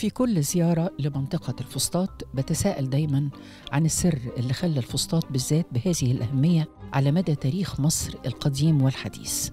في كل زيارة لمنطقة الفسطاط بتساءل دايما عن السر اللي خلى الفسطاط بالذات بهذه الأهمية على مدى تاريخ مصر القديم والحديث.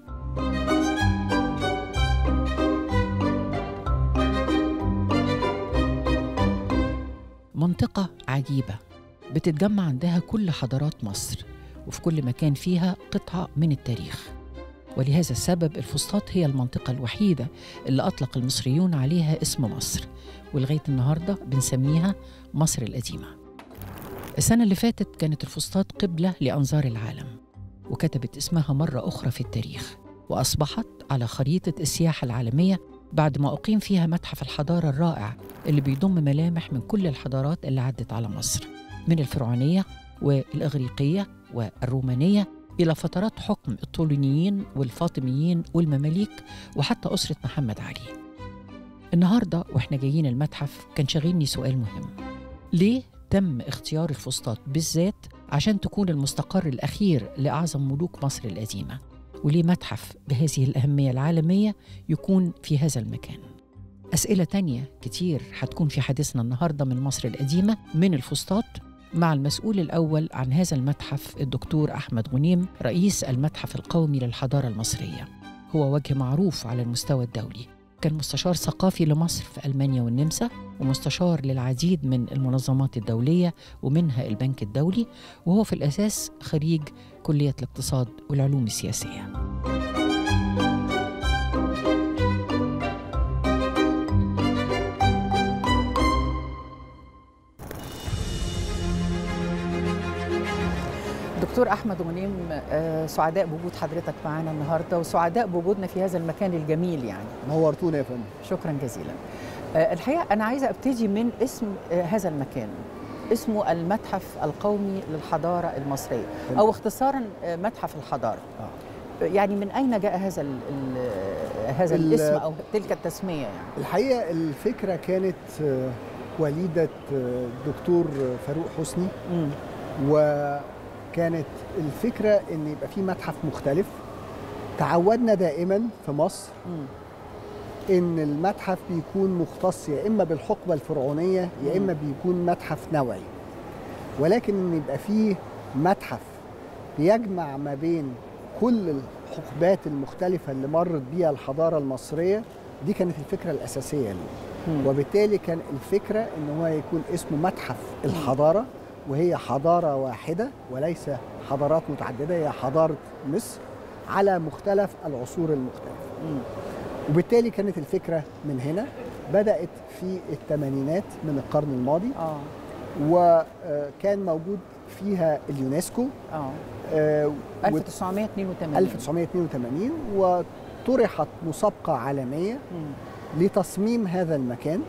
منطقة عجيبة بتتجمع عندها كل حضارات مصر وفي كل مكان فيها قطعة من التاريخ ولهذا السبب الفسطاط هي المنطقة الوحيدة اللي أطلق المصريون عليها اسم مصر ولغاية النهاردة بنسميها مصر القديمة السنة اللي فاتت كانت الفسطاط قبلة لأنظار العالم وكتبت اسمها مرة أخرى في التاريخ وأصبحت على خريطة السياحة العالمية بعد ما أقيم فيها متحف الحضارة الرائع اللي بيضم ملامح من كل الحضارات اللي عدت على مصر من الفرعونية والإغريقية والرومانية إلى فترات حكم الطولونيين والفاطميين والمماليك وحتى أسرة محمد علي النهاردة وإحنا جايين المتحف كان شاغلني سؤال مهم ليه تم اختيار الفسطاط بالذات عشان تكون المستقر الأخير لأعظم ملوك مصر القديمة وليه متحف بهذه الأهمية العالمية يكون في هذا المكان أسئلة تانية كتير هتكون في حديثنا النهاردة من مصر القديمة من الفسطاط مع المسؤول الأول عن هذا المتحف الدكتور أحمد غنيم رئيس المتحف القومي للحضارة المصرية هو وجه معروف على المستوى الدولي كان مستشار ثقافي لمصر في ألمانيا والنمسا ومستشار للعديد من المنظمات الدولية ومنها البنك الدولي وهو في الأساس خريج كلية الاقتصاد والعلوم السياسية دكتور احمد غنيم آه، سعداء بوجود حضرتك معانا النهارده وسعداء بوجودنا في هذا المكان الجميل يعني نورتونا يا فندم شكرا جزيلا آه، الحقيقه انا عايزه ابتدي من اسم آه، هذا المكان اسمه المتحف القومي للحضاره المصريه او اختصارا آه، متحف الحضاره آه. يعني من اين جاء هذا ال ال هذا ال- الاسم او تلك التسميه يعني الحقيقه الفكره كانت آه، وليده آه، الدكتور فاروق حسني مم. وكانت الفكره ان يبقى في متحف مختلف تعودنا دائما في مصر مم. ان المتحف بيكون مختص يا اما بالحقبه الفرعونيه يا اما بيكون متحف نوعي ولكن ان يبقى فيه متحف بيجمع ما بين كل الحقبات المختلفه اللي مرت بيها الحضاره المصريه دي كانت الفكره الاساسيه ليه مم. وبالتالي كان الفكره ان هو يكون اسمه متحف الحضاره وهي حضاره واحده وليس حضارات متعدده هي حضاره مصر على مختلف العصور المختلفه مم. وبالتالي كانت الفكره من هنا بدات في الثمانينات من القرن الماضي اه وكان موجود فيها اليونسكو اه آه، و- 1982 1982 وطرحت مسابقه عالميه مم. لتصميم هذا المكان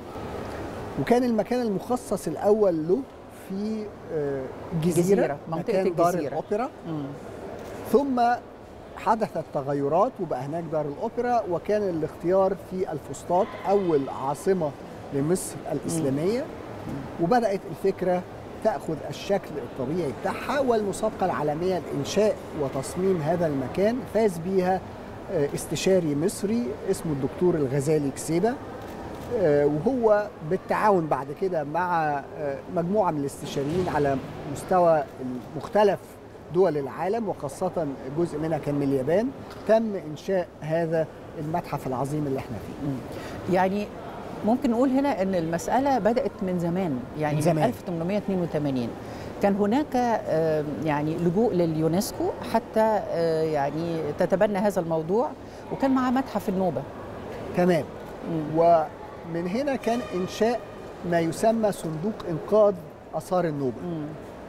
وكان المكان المخصص الاول له في آه، جزيره, جزيرة، منطقة مكان دار الجزيرة. الاوبرا مم. ثم حدثت تغيرات وبقى هناك دار الاوبرا وكان الاختيار في الفسطاط اول عاصمه لمصر الاسلاميه وبدات الفكره تاخذ الشكل الطبيعي بتاعها والمسابقه العالميه لانشاء وتصميم هذا المكان فاز بيها آه، استشاري مصري اسمه الدكتور الغزالي كسيبه آه، وهو بالتعاون بعد كده مع آه، مجموعه من الاستشاريين على مستوى مختلف دول العالم وخاصة جزء منها كان من اليابان تم إنشاء هذا المتحف العظيم اللي احنا فيه يعني ممكن نقول هنا ان المساله بدات من زمان يعني من من, زمان. 1882 كان هناك آه، يعني لجوء لليونسكو حتى آه، يعني تتبنى هذا الموضوع وكان معاه متحف النوبه تمام مم. ومن هنا كان إنشاء ما يسمى صندوق إنقاذ آثار النوبة مم.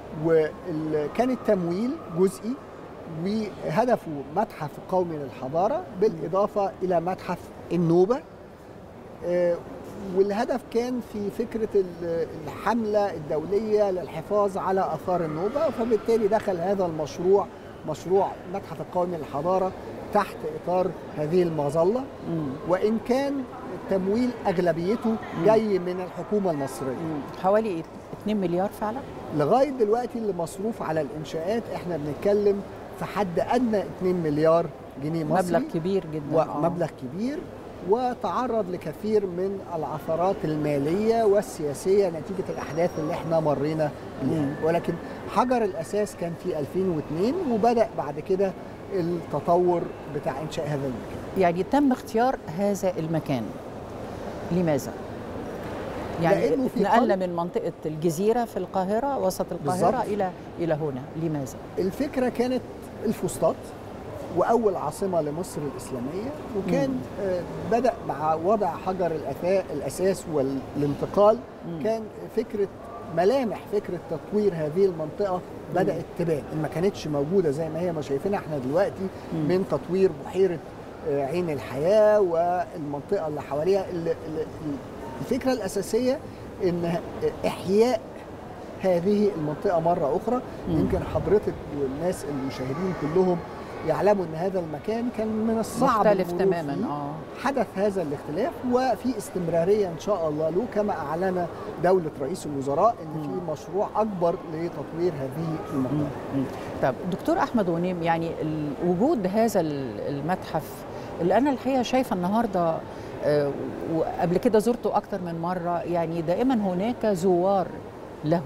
وكان التمويل جزئي وهدفه متحف قومي للحضارة بالإضافة إلى متحف النوبة آه، والهدف كان في فكرة ال- الحملة الدولية للحفاظ على آثار النوبة فبالتالي دخل هذا المشروع مشروع متحف القومي للحضارة تحت إطار هذه المظلة مم. وإن كان التمويل أغلبيته جاي من الحكومة المصرية مم. حوالي 2 مليار فعلا لغايه دلوقتي اللي مصروف على الانشاءات احنا بنتكلم في حد ادنى 2 مليار جنيه مصري مبلغ كبير جدا آه. ومبلغ كبير وتعرض لكثير من العثرات الماليه والسياسيه نتيجه الاحداث اللي احنا مرينا بيها مم. ولكن حجر الاساس كان في 2002 وبدا بعد كده التطور بتاع انشاء هذا المكان يعني تم اختيار هذا المكان لماذا؟ يعني لأنه في اتنقلنا قلب- من منطقة الجزيرة في القاهرة وسط القاهرة بالظبط. إلى إلى هنا لماذا؟ الفكره كانت الفسطاط واول عاصمه لمصر الاسلاميه وكان آه، بدا مع وضع حجر الأثا- الاساس والانتقال مم. كان فكره ملامح فكره تطوير هذه المنطقه بدات تبان ما كانتش موجوده زي ما هي ما شايفينها احنا دلوقتي مم. من تطوير بحيره آه، عين الحياه والمنطقه اللي حواليها ال- ال- الفكره الاساسيه ان احياء هذه المنطقه مره اخرى مم. يمكن حضرتك والناس المشاهدين كلهم يعلموا ان هذا المكان كان من الصعب مختلف المرور تماما فيه. اه حدث هذا الاختلاف وفي استمراريه ان شاء الله له كما اعلن دوله رئيس الوزراء ان في مشروع اكبر لتطوير هذه المنطقه مم. طب دكتور احمد غنيم يعني ال- وجود هذا ال- المتحف اللي انا الحقيقه شايفه النهارده آه، وقبل كده زرته اكتر من مره يعني دائما هناك زوار له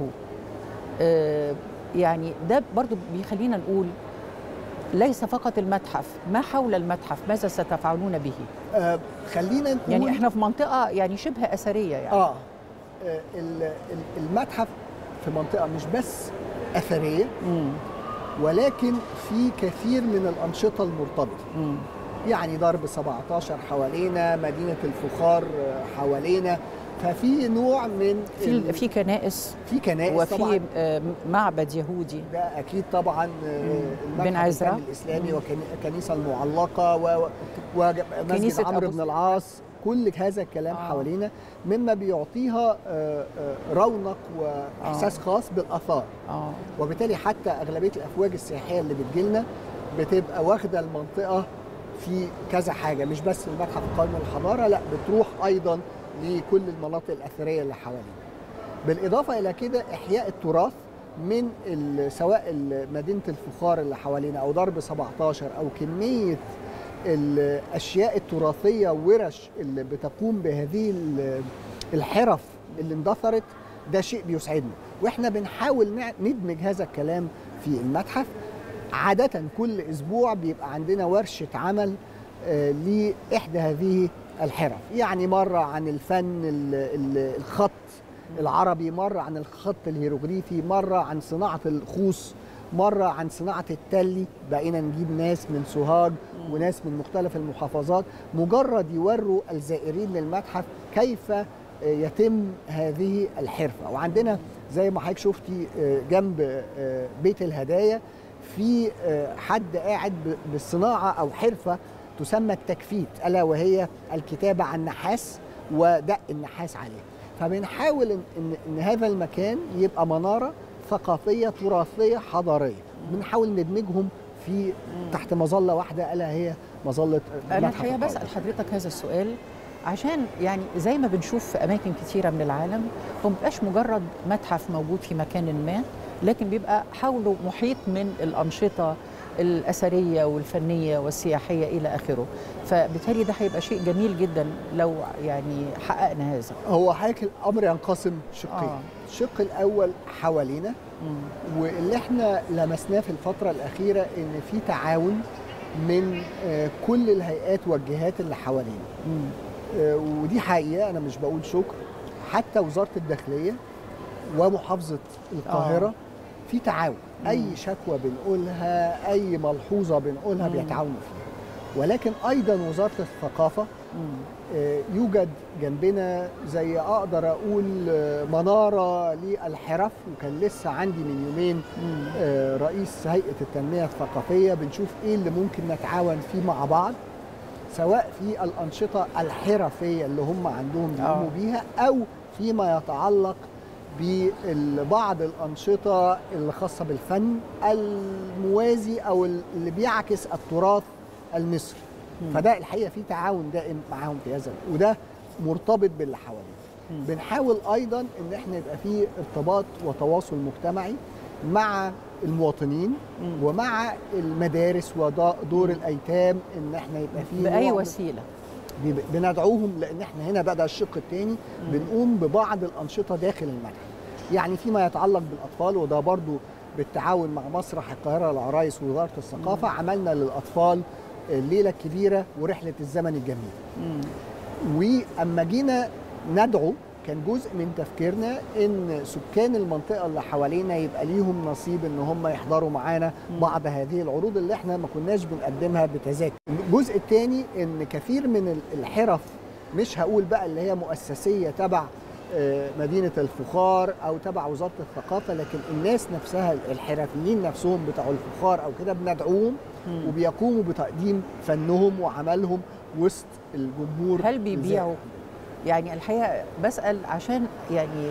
آه، يعني ده برضو بيخلينا نقول ليس فقط المتحف ما حول المتحف ماذا ستفعلون به آه خلينا نقول يعني احنا في منطقه يعني شبه اثريه يعني اه آه، ال- ال- المتحف في منطقه مش بس اثريه مم. ولكن في كثير من الانشطه المرتبطه مم. يعني ضرب 17 حوالينا مدينه الفخار آه، حوالينا ففي نوع من في ال- في كنائس في كنائس وفي طبعا آه، معبد يهودي ده اكيد طبعا آه، بن المتحف عزرا. الفني الاسلامي مم. والكنيسه المعلقه و- ومسجد كنيسة عمرو أبو بن العاص كل هذا الكلام آه. حوالينا مما بيعطيها آه، آه، رونق واحساس خاص بالاثار اه وبالتالي حتى اغلبيه الافواج السياحيه اللي بتجيلنا بتبقى واخده المنطقه في كذا حاجه مش بس المتحف القومي للحضاره لا بتروح ايضا لكل المناطق الاثريه اللي حوالينا بالاضافه الى كده احياء التراث من ال- سواء ال- مدينه الفخار اللي حوالينا او ضرب 17 او كميه الاشياء التراثيه ورش اللي بتقوم بهذه ال- الحرف اللي اندثرت ده شيء بيسعدنا واحنا بنحاول نع- ندمج هذا الكلام في المتحف عادة كل أسبوع بيبقى عندنا ورشة عمل آه، لإحدى هذه الحرف يعني مرة عن الفن ال- ال- الخط العربي مرة عن الخط الهيروغليفي مرة عن صناعة الخوص مرة عن صناعة التلي بقينا نجيب ناس من سوهاج وناس من مختلف المحافظات مجرد يوروا الزائرين للمتحف كيف آه، يتم هذه الحرفة وعندنا زي ما حضرتك شفتي آه، جنب آه، بيت الهدايا في آه، حد قاعد ب- بالصناعة أو حرفة تسمى التكفيت ألا وهي الكتابة عن نحاس ودق النحاس عليه فبنحاول إن, إن, إن هذا المكان يبقى منارة ثقافية تراثية حضارية بنحاول ندمجهم في تحت مظلة واحدة ألا هي مظلة انا المتحف الحقيقه القومي. بسال حضرتك هذا السؤال عشان يعني زي ما بنشوف في اماكن كثيره من العالم هو ما بيبقاش مجرد متحف موجود في مكان ما لكن بيبقى حوله محيط من الانشطه الاثريه والفنيه والسياحيه الى اخره فبالتالي ده هيبقى شيء جميل جدا لو يعني حققنا هذا هو حضرتك الأمر ينقسم شقين آه. الشق الأول حوالينا مم. واللي احنا لمسناه في الفترة الأخيرة إن في تعاون من آه، كل الهيئات والجهات اللي حوالينا مم. آه، ودي حقيقة أنا مش بقول شكر حتى وزارة الداخلية ومحافظة القاهرة في تعاون أي شكوى بنقولها أي ملحوظة بنقولها مم. بيتعاونوا فيها ولكن أيضا وزارة الثقافة مم. آه، يوجد جنبنا زي اقدر اقول آه، مناره للحرف وكان لسه عندي من يومين مم. آه، رئيس هيئه التنميه الثقافيه بنشوف ايه اللي ممكن نتعاون فيه مع بعض سواء في الانشطه الحرفيه اللي هم عندهم بيقوموا آه. بيها او فيما يتعلق ببعض الانشطه اللي خاصه بالفن الموازي او اللي بيعكس التراث المصري مم. فده الحقيقه في تعاون دائم معاهم في هذا وده مرتبط باللي حوالينا مم. بنحاول ايضا ان احنا يبقى في ارتباط وتواصل مجتمعي مع المواطنين مم. ومع المدارس ودور الايتام ان احنا يبقى في باي نوع من- وسيله بي- بندعوهم لان احنا هنا بدا الشق الثاني بنقوم ببعض الانشطه داخل المتحف يعني فيما يتعلق بالاطفال وده برضو بالتعاون مع مسرح القاهره العرايس ووزاره الثقافه عملنا للاطفال الليله الكبيره ورحله الزمن الجميل مم. واما جينا ندعو كان جزء من تفكيرنا ان سكان المنطقه اللي حوالينا يبقى ليهم نصيب ان هم يحضروا معانا بعض هذه العروض اللي احنا ما كناش بنقدمها بتذاكر الجزء الثاني ان كثير من ال- الحرف مش هقول بقى اللي هي مؤسسيه تبع آه، مدينه الفخار او تبع وزاره الثقافه لكن الناس نفسها الحرفيين نفسهم بتوع الفخار او كده بندعوهم مم. وبيقوموا بتقديم فنهم وعملهم وسط الجمهور هل بيبيعوا يعني الحقيقه بسال عشان يعني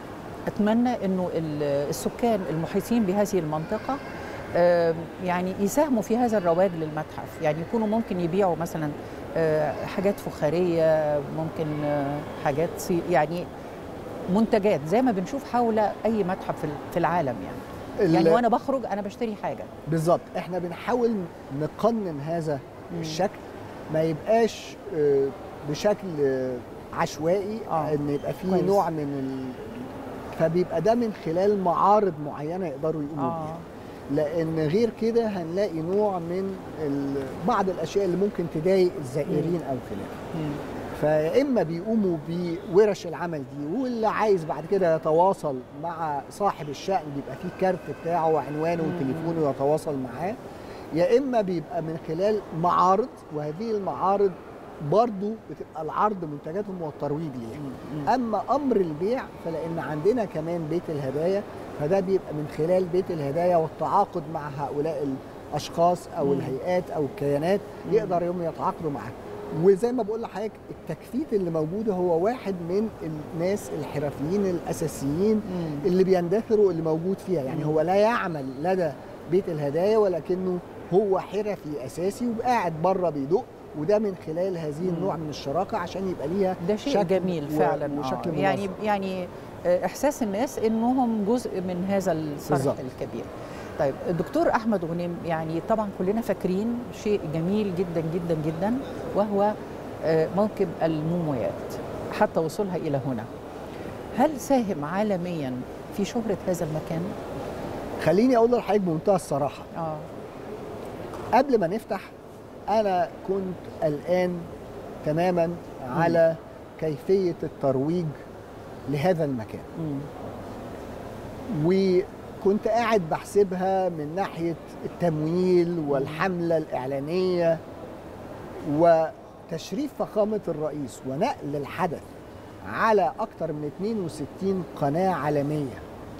اتمنى انه ال- السكان المحيطين بهذه المنطقه آم، يعني يساهموا في هذا الرواج للمتحف يعني يكونوا ممكن يبيعوا مثلا آه، حاجات فخاريه ممكن آه، حاجات صي- يعني منتجات زي ما بنشوف حول اي متحف في ال- في العالم يعني ال- يعني وانا بخرج انا بشتري حاجه بالظبط احنا بنحاول نقنن هذا مم. الشكل ما يبقاش آه، بشكل آه، عشوائي آه. ان يبقى فيه كويس. نوع من ال... فبيبقى ده من خلال معارض معينه يقدروا يقوموا اه بيها لان غير كده هنلاقي نوع من ال... بعض الاشياء اللي ممكن تضايق الزائرين او خلافه مم. فيا اما بيقوموا بورش العمل دي واللي عايز بعد كده يتواصل مع صاحب الشأن بيبقى فيه كارت بتاعه وعنوانه مم. وتليفونه يتواصل معاه يا اما بيبقى من خلال معارض وهذه المعارض برضو بتبقى العرض منتجاتهم والترويج ليها مم. اما امر البيع فلان عندنا كمان بيت الهدايا فده بيبقى من خلال بيت الهدايا والتعاقد مع هؤلاء الاشخاص او مم. الهيئات او الكيانات مم. يقدر يوم يتعاقدوا معاه وزي ما بقول لحضرتك التكفيت اللي موجود هو واحد من الناس الحرفيين الاساسيين مم. اللي بيندثروا اللي موجود فيها يعني مم. هو لا يعمل لدى بيت الهدايا ولكنه هو حرفي اساسي وقاعد بره بيدق وده من خلال هذه مم. النوع من الشراكه عشان يبقى ليها ده شيء شكل جميل و- فعلا وشكل آه. منظم. يعني يعني آه، احساس الناس انهم جزء من هذا الصرح بالظبط. الكبير طيب الدكتور احمد غنيم يعني طبعا كلنا فاكرين شيء جميل جدا جدا جدا وهو آه، موكب الموميات حتى وصولها الى هنا هل ساهم عالميا في شهره هذا المكان خليني اقول لحضرتك بمنتهى الصراحه اه قبل ما نفتح انا كنت قلقان تماما على كيفيه الترويج لهذا المكان مم. وكنت قاعد بحسبها من ناحيه التمويل والحمله الاعلانيه وتشريف فخامه الرئيس ونقل الحدث على اكثر من 62 قناه عالميه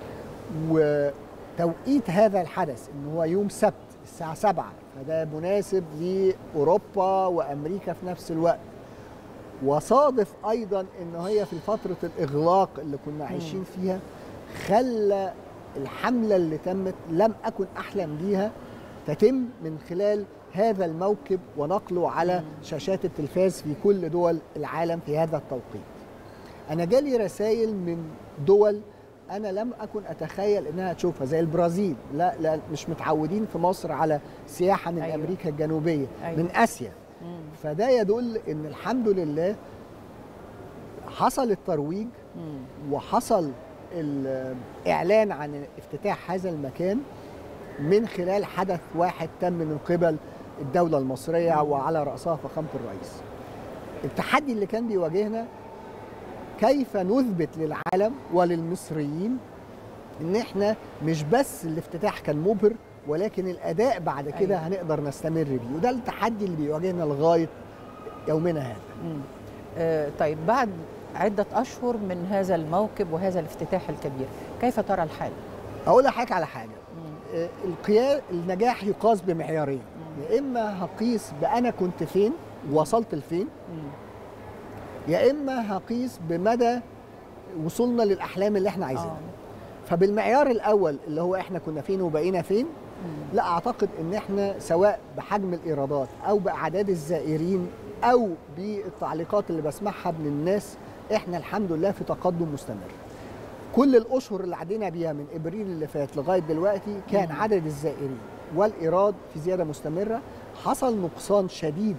وتوقيت هذا الحدث ان هو يوم سبت الساعه 7 فده مناسب لاوروبا وامريكا في نفس الوقت وصادف ايضا ان هي في فتره الاغلاق اللي كنا عايشين فيها خلى الحمله اللي تمت لم اكن احلم بيها تتم من خلال هذا الموكب ونقله على شاشات التلفاز في كل دول العالم في هذا التوقيت. انا جالي رسائل من دول انا لم اكن اتخيل انها تشوفها زي البرازيل لا لا مش متعودين في مصر على سياحه من أيوة. أيوة. امريكا الجنوبيه أيوة. أيوة. من اسيا مم. فده يدل ان الحمد لله حصل الترويج مم. وحصل الاعلان عن افتتاح هذا المكان من خلال حدث واحد تم من قبل الدوله المصريه مم. وعلى راسها فخامه الرئيس. التحدي اللي كان بيواجهنا كيف نثبت للعالم وللمصريين ان احنا مش بس الافتتاح كان مبهر ولكن الاداء بعد كده أيوة. هنقدر نستمر بيه وده التحدي اللي بيواجهنا لغايه يومنا هذا. مم. آه، طيب بعد عدة أشهر من هذا الموكب وهذا الافتتاح الكبير كيف ترى الحال؟ اقول لحضرتك على حاجه مم. آه، القياس النجاح يقاس بمعيارين يا اما هقيس بانا كنت فين وصلت لفين مم. يا اما هقيس بمدى وصولنا للاحلام اللي احنا عايزينها آه. فبالمعيار الاول اللي هو احنا كنا فين وبقينا فين مم. لا اعتقد ان احنا سواء بحجم الايرادات او باعداد الزائرين او بالتعليقات اللي بسمعها من الناس احنا الحمد لله في تقدم مستمر كل الاشهر اللي عدينا بيها من ابريل اللي فات لغايه دلوقتي كان مم. عدد الزائرين والايراد في زياده مستمره حصل نقصان شديد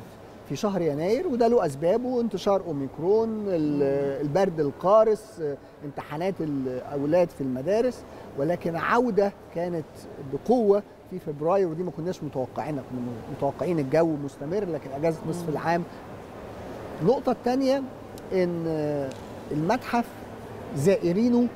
في شهر يناير وده له اسبابه انتشار اوميكرون ال- البرد القارس امتحانات الاولاد في المدارس ولكن عوده كانت بقوه في فبراير ودي ما كناش متوقعينها كنا متوقعين الجو مستمر لكن اجازه نصف العام النقطه الثانيه ان المتحف زائرينه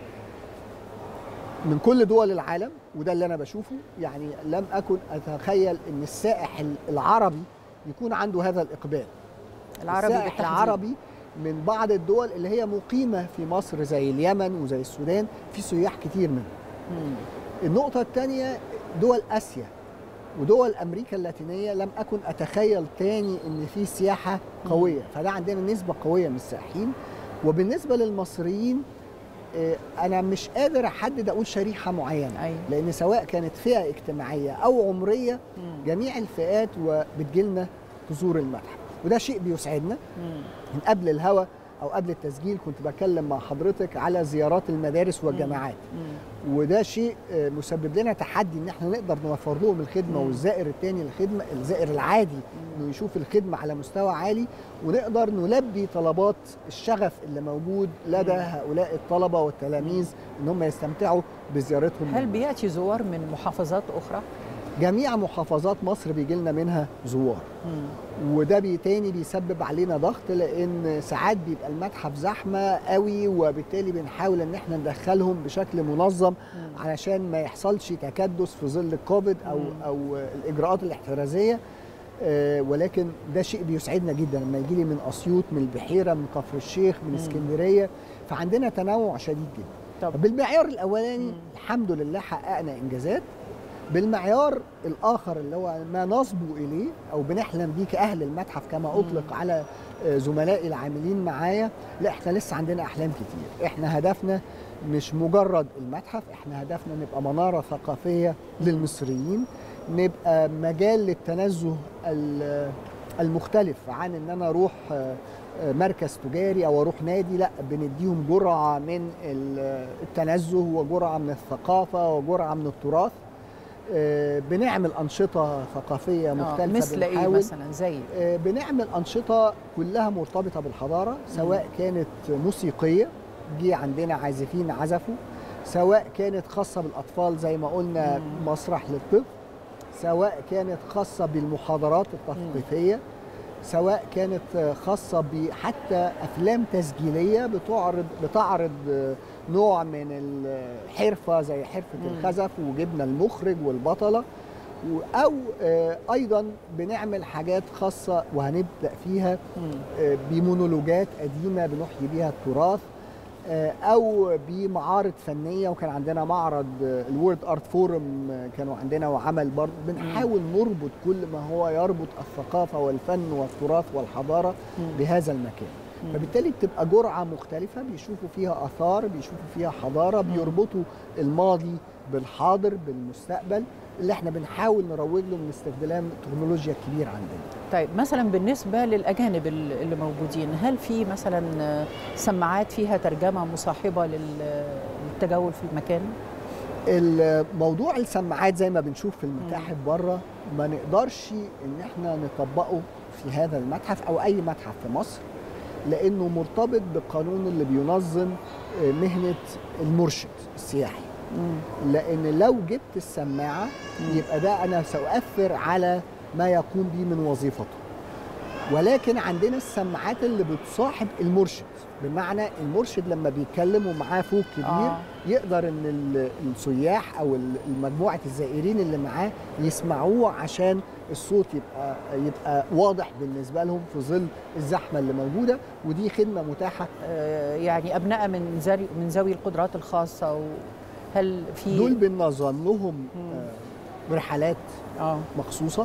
من كل دول العالم وده اللي انا بشوفه يعني لم اكن اتخيل ان السائح العربي يكون عنده هذا الاقبال العربي السائح بالتحديد. العربي من بعض الدول اللي هي مقيمه في مصر زي اليمن وزي السودان في سياح كتير منهم مم. النقطه الثانيه دول اسيا ودول امريكا اللاتينيه لم اكن اتخيل تاني ان في سياحه قويه فده عندنا نسبه قويه من السائحين وبالنسبه للمصريين آه، انا مش قادر احدد اقول شريحه معينه أيوة. لان سواء كانت فئه اجتماعيه او عمريه مم. جميع الفئات وبتجيلنا تزور المتحف وده شيء بيسعدنا مم. من قبل الهوا او قبل التسجيل كنت بكلم مع حضرتك على زيارات المدارس والجامعات مم. وده شيء آه، مسبب لنا تحدي ان احنا نقدر نوفر لهم الخدمه مم. والزائر الثاني الخدمه الزائر العادي انه يشوف الخدمه على مستوى عالي ونقدر نلبي طلبات الشغف اللي موجود لدى مم. هؤلاء الطلبه والتلاميذ ان هم يستمتعوا بزيارتهم هل بياتي زوار من محافظات اخرى؟ جميع محافظات مصر بيجي لنا منها زوار مم. وده بي تاني بيسبب علينا ضغط لان ساعات بيبقى المتحف زحمه قوي وبالتالي بنحاول ان احنا ندخلهم بشكل منظم مم. علشان ما يحصلش تكدس في ظل الكوفيد او مم. او الاجراءات الاحترازيه آه، ولكن ده شيء بيسعدنا جدا لما يجي لي من اسيوط من البحيره من كفر الشيخ من مم. اسكندريه فعندنا تنوع شديد جدا طب بالمعيار الاولاني مم. الحمد لله حققنا انجازات بالمعيار الاخر اللي هو ما نصبو اليه او بنحلم بيه كاهل المتحف كما مم. اطلق على آه، زملائي العاملين معايا لا احنا لسه عندنا احلام كتير احنا هدفنا مش مجرد المتحف احنا هدفنا نبقى مناره ثقافيه للمصريين نبقى مجال للتنزه ال- المختلف عن ان انا اروح آه، آه، مركز تجاري او اروح نادي لا بنديهم جرعه من ال- التنزه وجرعه من الثقافه وجرعه من التراث آه، بنعمل انشطه ثقافيه آه، مختلفه مثل ايه بنحاول مثلا زي آه، بنعمل أنشطة كلها مرتبطة بالحضارة سواء كانت موسيقية جه عندنا عازفين عزفوا سواء كانت خاصة بالأطفال زي ما قلنا مم. مسرح للطفل سواء كانت خاصة بالمحاضرات التثقيفية سواء كانت آه، خاصة بحتى أفلام تسجيلية بتعرض بتعرض آه، نوع من الحرفة زي حرفة مم. الخزف وجبنا المخرج والبطلة و- أو آه، أيضا بنعمل حاجات خاصة وهنبدأ فيها مم. آه، بمونولوجات قديمة بنحيي بيها التراث آه، أو بمعارض فنية وكان عندنا معرض الورد ارت فورم كانوا عندنا وعمل برضه بنحاول نربط كل ما هو يربط الثقافة والفن والتراث والحضارة مم. بهذا المكان مم. فبالتالي بتبقى جرعة مختلفة بيشوفوا فيها آثار بيشوفوا فيها حضارة بيربطوا الماضي بالحاضر بالمستقبل اللي احنا بنحاول نروج له من استخدام التكنولوجيا الكبير عندنا طيب مثلا بالنسبة للأجانب ال- اللي موجودين هل في مثلا آه، سماعات فيها ترجمة مصاحبة لل- للتجول في المكان؟ الموضوع السماعات زي ما بنشوف في المتاحف بره ما نقدرش ان احنا نطبقه في هذا المتحف او اي متحف في مصر لانه مرتبط بالقانون اللي بينظم آه، مهنه المرشد السياحي مم. لان لو جبت السماعه مم. يبقى ده انا ساؤثر على ما يقوم به من وظيفته ولكن عندنا السماعات اللي بتصاحب المرشد بمعنى المرشد لما بيتكلم ومعاه فوق كبير آه. آه. يقدر ان ال- السياح او ال- المجموعه الزائرين اللي معاه يسمعوه عشان الصوت يبقى يبقى واضح بالنسبه لهم في ظل الزحمه اللي موجوده ودي خدمه متاحه آه، يعني أبناء من ذوي من ذوي القدرات الخاصة و- هل في دول بننظم لهم مم. آه، رحلات اه مخصوصه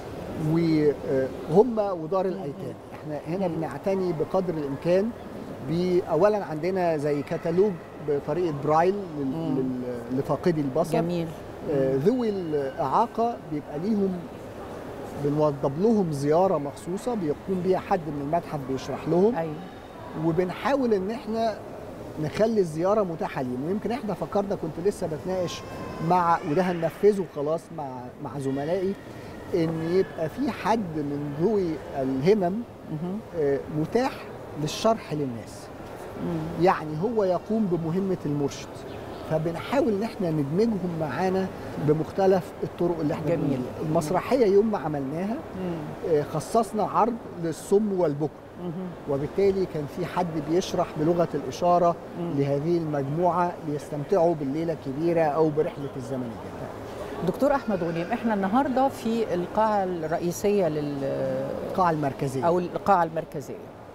وهم ودار الايتام احنا هنا مم. بنعتني بقدر الامكان ب- اولا عندنا زي كتالوج بطريقه برايل لل- مم. لل- لفاقدي البصر جميل آه، ذوي الاعاقه بيبقى ليهم بنوضب لهم زياره مخصوصه بيقوم بيها حد من المتحف بيشرح لهم أيوه وبنحاول ان احنا نخلي الزياره متاحه ليهم ويمكن احنا فكرنا كنت لسه بتناقش مع وده هننفذه خلاص مع مع زملائي ان يبقى في حد من ذوي الهمم مهم. آه، متاح للشرح للناس مم. يعني هو يقوم بمهمة المرشد فبنحاول ان احنا ندمجهم معانا بمختلف الطرق اللي احنا جميل. بنعملها. المسرحية يوم ما عملناها مم. آه، خصصنا عرض للصم والبكر مهم. وبالتالي كان في حد بيشرح بلغة الإشارة مم. لهذه المجموعة ليستمتعوا بالليلة الكبيرة أو برحلة الزمن الجميل دكتور احمد غنيم احنا النهارده في القاعه الرئيسيه لل القاعة المركزية او القاعه المركزيه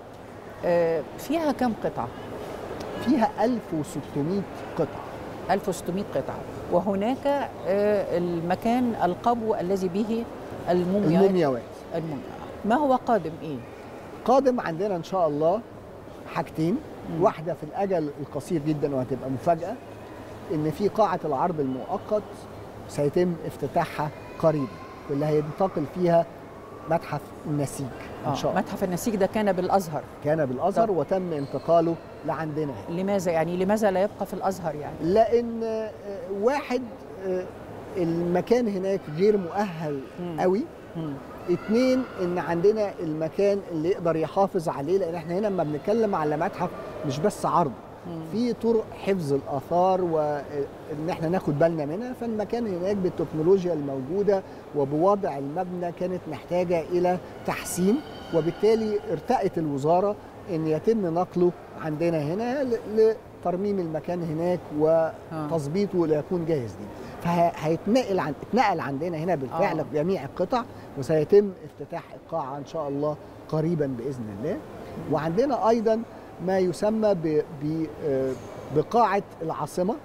آه، فيها كم قطعه فيها 1600 قطعة 1600 قطعه وهناك آه، المكان القبو الذي به المومياء المومياوات المومياء ما هو قادم ايه قادم عندنا إن شاء الله حاجتين مم. واحدة في الأجل القصير جدا وهتبقى مفاجأة إن في قاعة العرض المؤقت سيتم افتتاحها قريبا واللي هينتقل فيها متحف النسيج إن آه، شاء الله متحف النسيج ده كان بالازهر كان بالأزهر طب. وتم انتقاله لعندنا هنا لماذا يعني لماذا لا يبقى في الازهر يعني لان آه، واحد آه، المكان هناك غير مؤهل مم. قوي مم. اتنين ان عندنا المكان اللي يقدر يحافظ عليه لان احنا هنا لما بنتكلم على متحف مش بس عرض مم. في طرق حفظ الاثار وان احنا ناخد بالنا منها فالمكان هناك بالتكنولوجيا الموجوده وبوضع المبنى كانت محتاجه الى تحسين وبالتالي ارتأت الوزاره ان يتم نقله عندنا هنا ل- لترميم المكان هناك وتظبيطه ليكون جاهز ليه فهيتنقل عن اتنقل عندنا هنا بالفعل آه. جميع القطع وسيتم افتتاح القاعه ان شاء الله قريبا باذن الله وعندنا ايضا ما يسمى ب ب آه، بقاعه العاصمه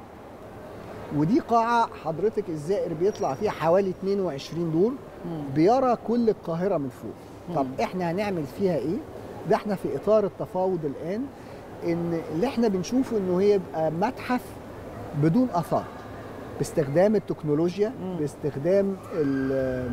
ودي قاعه حضرتك الزائر بيطلع فيها حوالي 22 دور مم. بيرى كل القاهره من فوق طب مم. احنا هنعمل فيها ايه ده احنا في اطار التفاوض الان ان اللي احنا بنشوفه انه هي يبقى متحف بدون اثار باستخدام التكنولوجيا مم. باستخدام ال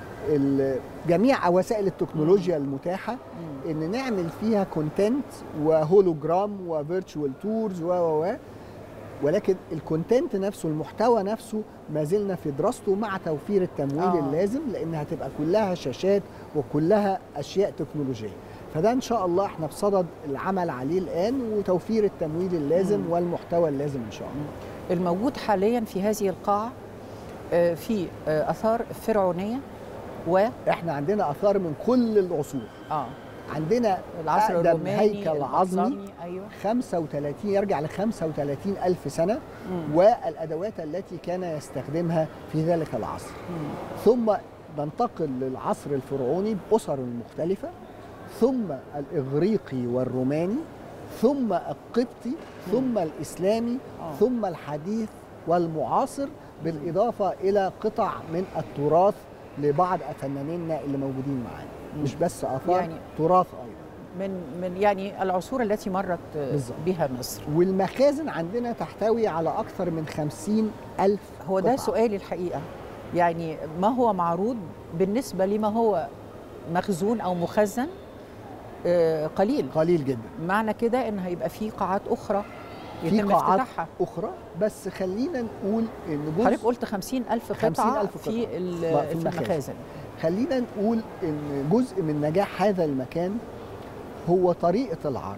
ال جميع وسائل التكنولوجيا المتاحه مم. ان نعمل فيها كونتنت وهولوجرام وفيرتشوال تورز و و و ولكن الكونتنت نفسه المحتوى نفسه ما زلنا في دراسته مع توفير التمويل آه. آه. اللازم لان هتبقى كلها شاشات وكلها اشياء تكنولوجيه فده ان شاء الله احنا بصدد العمل عليه الان وتوفير التمويل اللازم مم. والمحتوى اللازم ان شاء الله الموجود حاليا في هذه القاعه آه، في آه، اثار فرعونيه و احنا عندنا اثار من كل العصور اه عندنا العصر أقدم الروماني هيكل عظمي البطلمي، ايوه 35 يرجع ل 35 ألف سنة مم. والأدوات التي كان يستخدمها في ذلك العصر مم. ثم ننتقل للعصر الفرعوني بأسر مختلفة ثم الإغريقي والروماني ثم القبطي ثم الإسلامي آه. ثم الحديث والمعاصر بالإضافة إلى قطع من التراث لبعض فنانينا اللي موجودين معانا مم. مش بس آثار يعني- تراث أيضا من من يعني العصور التي مرت آه، بالظبط. بها مصر والمخازن عندنا تحتوي على أكثر من خمسين ألف هو ده قطعة. سؤالي الحقيقه يعني ما هو معروض بالنسبه لما هو مخزون او مخزن آه، قليل قليل جدا معنى كده ان هيبقى في قاعات اخرى في يتم قاعات افتتاحها أخرى بس خلينا نقول إن جزء حضرتك قلت 50 ألف قطعة 50,000 في, قطعة. ال- في في المخازن. المخازن خلينا نقول ان جزء من نجاح هذا المكان هو طريقه العرض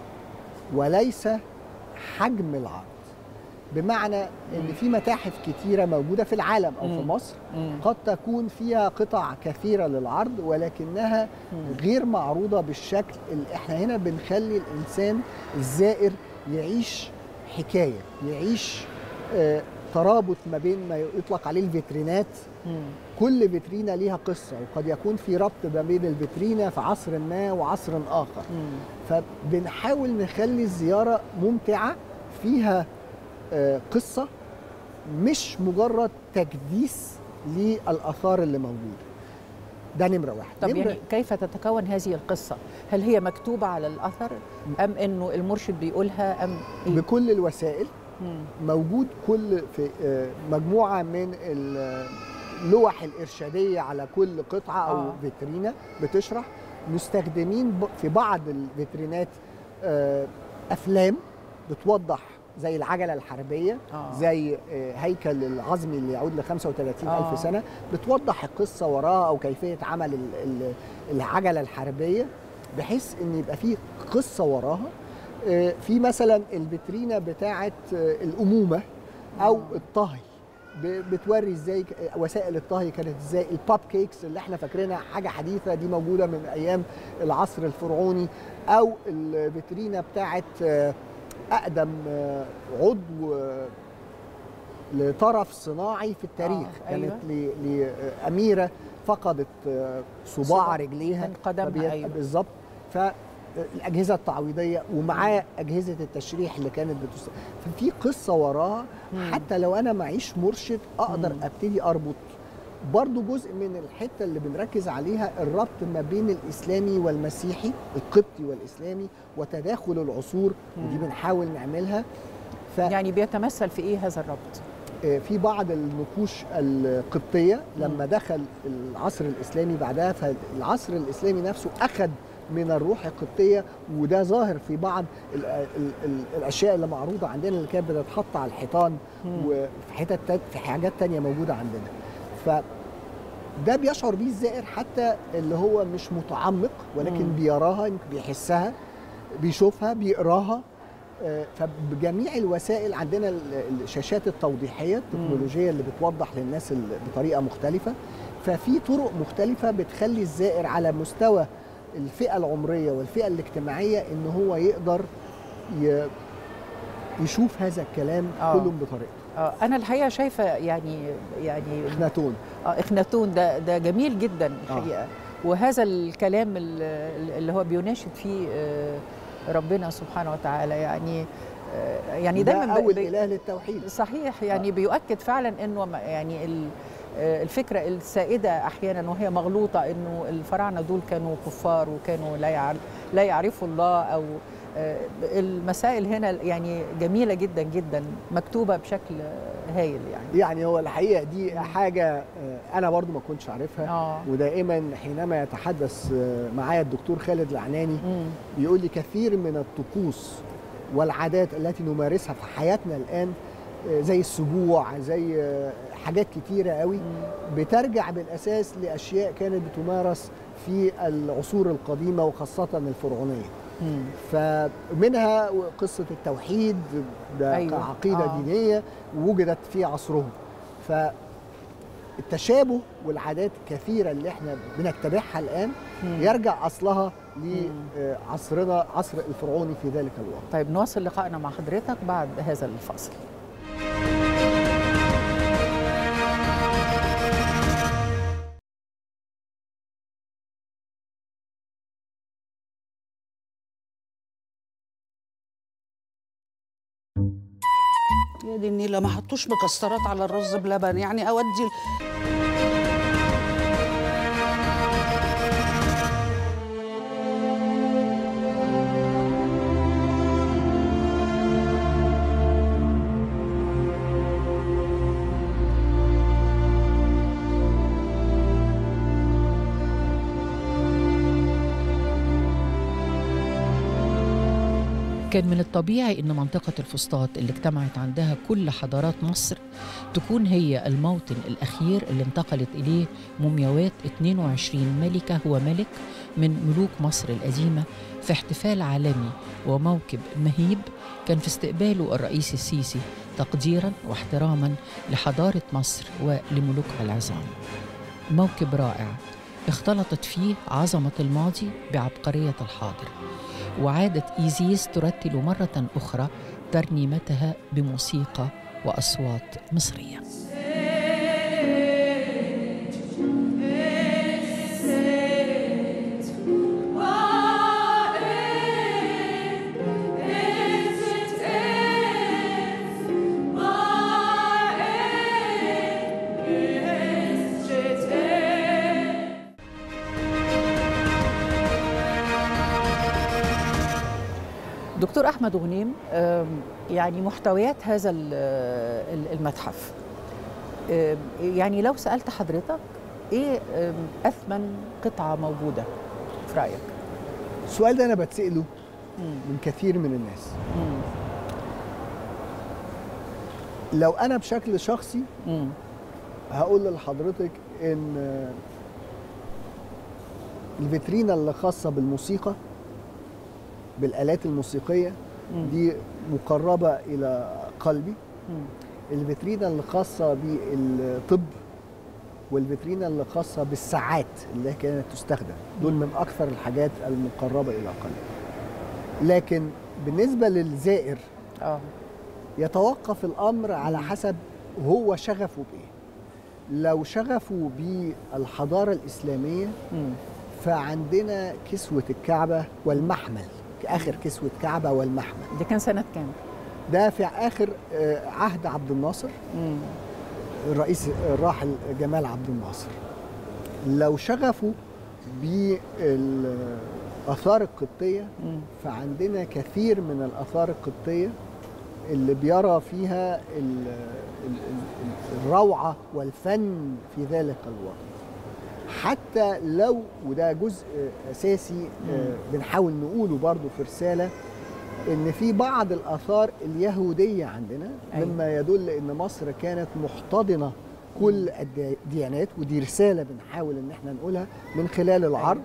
وليس حجم العرض بمعنى ان في متاحف كتيره موجوده في العالم او في مم. مصر مم. قد تكون فيها قطع كثيره للعرض ولكنها مم. غير معروضه بالشكل اللي احنا هنا بنخلي الانسان الزائر يعيش حكايه يعيش آه، ترابط ما بين ما يطلق عليه الفيترينات مم. كل فيترينا ليها قصة وقد يكون في ربط ما بين الفيترينا في عصر ما وعصر آخر مم. فبنحاول نخلي الزيارة ممتعة فيها آه، قصة مش مجرد تكديس للآثار اللي موجودة ده نمرة واحد طب نمرة يعني كيف تتكون هذه القصة؟ هل هي مكتوبة على الأثر أم إنه المرشد بيقولها أم إيه؟ بكل الوسائل مم. موجود كل في آه، مجموعة من ال- اللوح الإرشادية على كل قطعة أو آه. فيترينا بتشرح مستخدمين ب- في بعض الفيترينات آه، أفلام بتوضح زي العجله الحربيه آه. زي آه، هيكل العظمي اللي يعود ل 35 آه. ألف سنة بتوضح القصة وراها أو كيفية عمل ال- ال- العجلة الحربية بحيث إن يبقى في قصة وراها آه، في مثلا الفيترينا بتاعة آه، الأمومة أو الطهي ب- بتوري ازاي ك- وسائل الطهي كانت ازاي الباب كيكس اللي احنا فاكرينها حاجه حديثه دي موجوده من ايام العصر الفرعوني او الفيترينا بتاعت آه، اقدم آه، عضو آه، لطرف صناعي في التاريخ آه، كانت أيوة. ل- لاميره فقدت آه، صباع صباع رجليها من قدمها، فبي- أيوة. بالظبط فالاجهزه التعويضيه ومعاه اجهزه التشريح اللي كانت بتست... ففي قصه وراها مم. حتى لو انا معيش مرشد اقدر مم. ابتدي اربط برضو جزء من الحته اللي بنركز عليها الربط ما بين الاسلامي والمسيحي القبطي والاسلامي وتداخل العصور ودي مم. بنحاول نعملها ف يعني بيتمثل في ايه هذا الربط؟ آه، في بعض النقوش القبطيه لما مم. دخل العصر الاسلامي بعدها فالعصر الاسلامي نفسه اخذ من الروح القبطيه وده ظاهر في بعض ال ال ال الاشياء اللي معروضه عندنا اللي كانت بتتحط على الحيطان مم. وفي حتت تات- في حاجات تانية موجوده عندنا ف ده بيشعر بيه الزائر حتى اللي هو مش متعمق ولكن مم. بيراها بيحسها بيشوفها بيقراها آه، فبجميع الوسائل عندنا ال- الشاشات التوضيحيه التكنولوجيه اللي بتوضح للناس ال- بطريقه مختلفه ففي طرق مختلفه بتخلي الزائر على مستوى الفئه العمريه والفئه الاجتماعيه ان هو يقدر ي- يشوف هذا الكلام آه. كله بطريقته آه انا الحقيقه شايفه يعني يعني اخناتون اه اخناتون ده ده جميل جدا آه. الحقيقه وهذا الكلام ال- اللي هو بيناشد فيه آه، ربنا سبحانه وتعالى يعني آه، يعني ده دايما ب- اول ب- اله للتوحيد صحيح يعني آه. بيؤكد فعلا انه ما- يعني ال- آه، الفكره السائده احيانا وهي مغلوطه انه الفراعنه دول كانوا كفار وكانوا لا يعرف لا يعرفوا الله او آه، المسائل هنا يعني جميله جدا جدا مكتوبه بشكل هايل يعني يعني هو الحقيقه دي حاجه آه، انا برضو ما كنتش عارفها اه ودائما حينما يتحدث آه، معايا الدكتور خالد العناني مم. بيقول لي كثير من الطقوس والعادات التي نمارسها في حياتنا الان آه، زي السبوع زي آه، حاجات كتيره قوي بترجع بالاساس لاشياء كانت بتمارس في العصور القديمه وخاصه الفرعونيه مم. فمنها قصه التوحيد ده أيوة. كعقيده آه. دينيه وجدت في عصرهم فالتشابه والعادات الكثيره اللي احنا بنتبعها الان مم. يرجع اصلها مم. لعصرنا عصر الفرعوني في ذلك الوقت طيب نواصل لقائنا مع حضرتك بعد هذا الفصل يا دي النيلة ما حطوش مكسرات على الرز بلبن يعني اودي كان من الطبيعي أن منطقة الفسطاط اللي اجتمعت عندها كل حضارات مصر تكون هي الموطن الأخير اللي انتقلت إليه مومياوات 22 ملكة وملك من ملوك مصر القديمة في احتفال عالمي وموكب مهيب كان في استقباله الرئيس السيسي تقديرا واحتراما لحضارة مصر ولملوكها العظام موكب رائع اختلطت فيه عظمة الماضي بعبقرية الحاضر وعادت إيزيس ترتل مرة أخرى ترنيمتها بموسيقى وأصوات مصرية دكتور أحمد غنيم أم، يعني محتويات هذا ال- ال- المتحف أم، يعني لو سألت حضرتك إيه أم، أثمن قطعة موجودة في رأيك؟ السؤال ده انا بتساله مم. من كثير من الناس مم. لو انا بشكل شخصي مم. هقول لحضرتك ان الفيترينا اللي خاصه بالموسيقى بالالات الموسيقيه مم. دي مقربه الى قلبي مم. الفيترينا اللي خاصه بالطب والفيترينا اللي خاصه بالساعات اللي كانت تستخدم دول من اكثر الحاجات المقربه الى قلبي لكن بالنسبه للزائر اه يتوقف الامر على حسب هو شغفه بايه لو شغفه بالحضاره الاسلاميه مم. فعندنا كسوه الكعبه والمحمل اخر كسوه كعبه والمحمل دي كان سنه كام؟ ده في اخر آه، عهد عبد الناصر مم. الرئيس الراحل جمال عبد الناصر لو شغفه بالاثار القبطيه مم. فعندنا كثير من الاثار القبطيه اللي بيرى فيها ال- ال- ال- الروعه والفن في ذلك الوقت حتى لو وده جزء اساسي آه، بنحاول نقوله برضو في رساله ان في بعض الاثار اليهوديه عندنا أيوة. مما يدل ان مصر كانت محتضنه كل الديانات ودي رساله بنحاول ان احنا نقولها من خلال العرض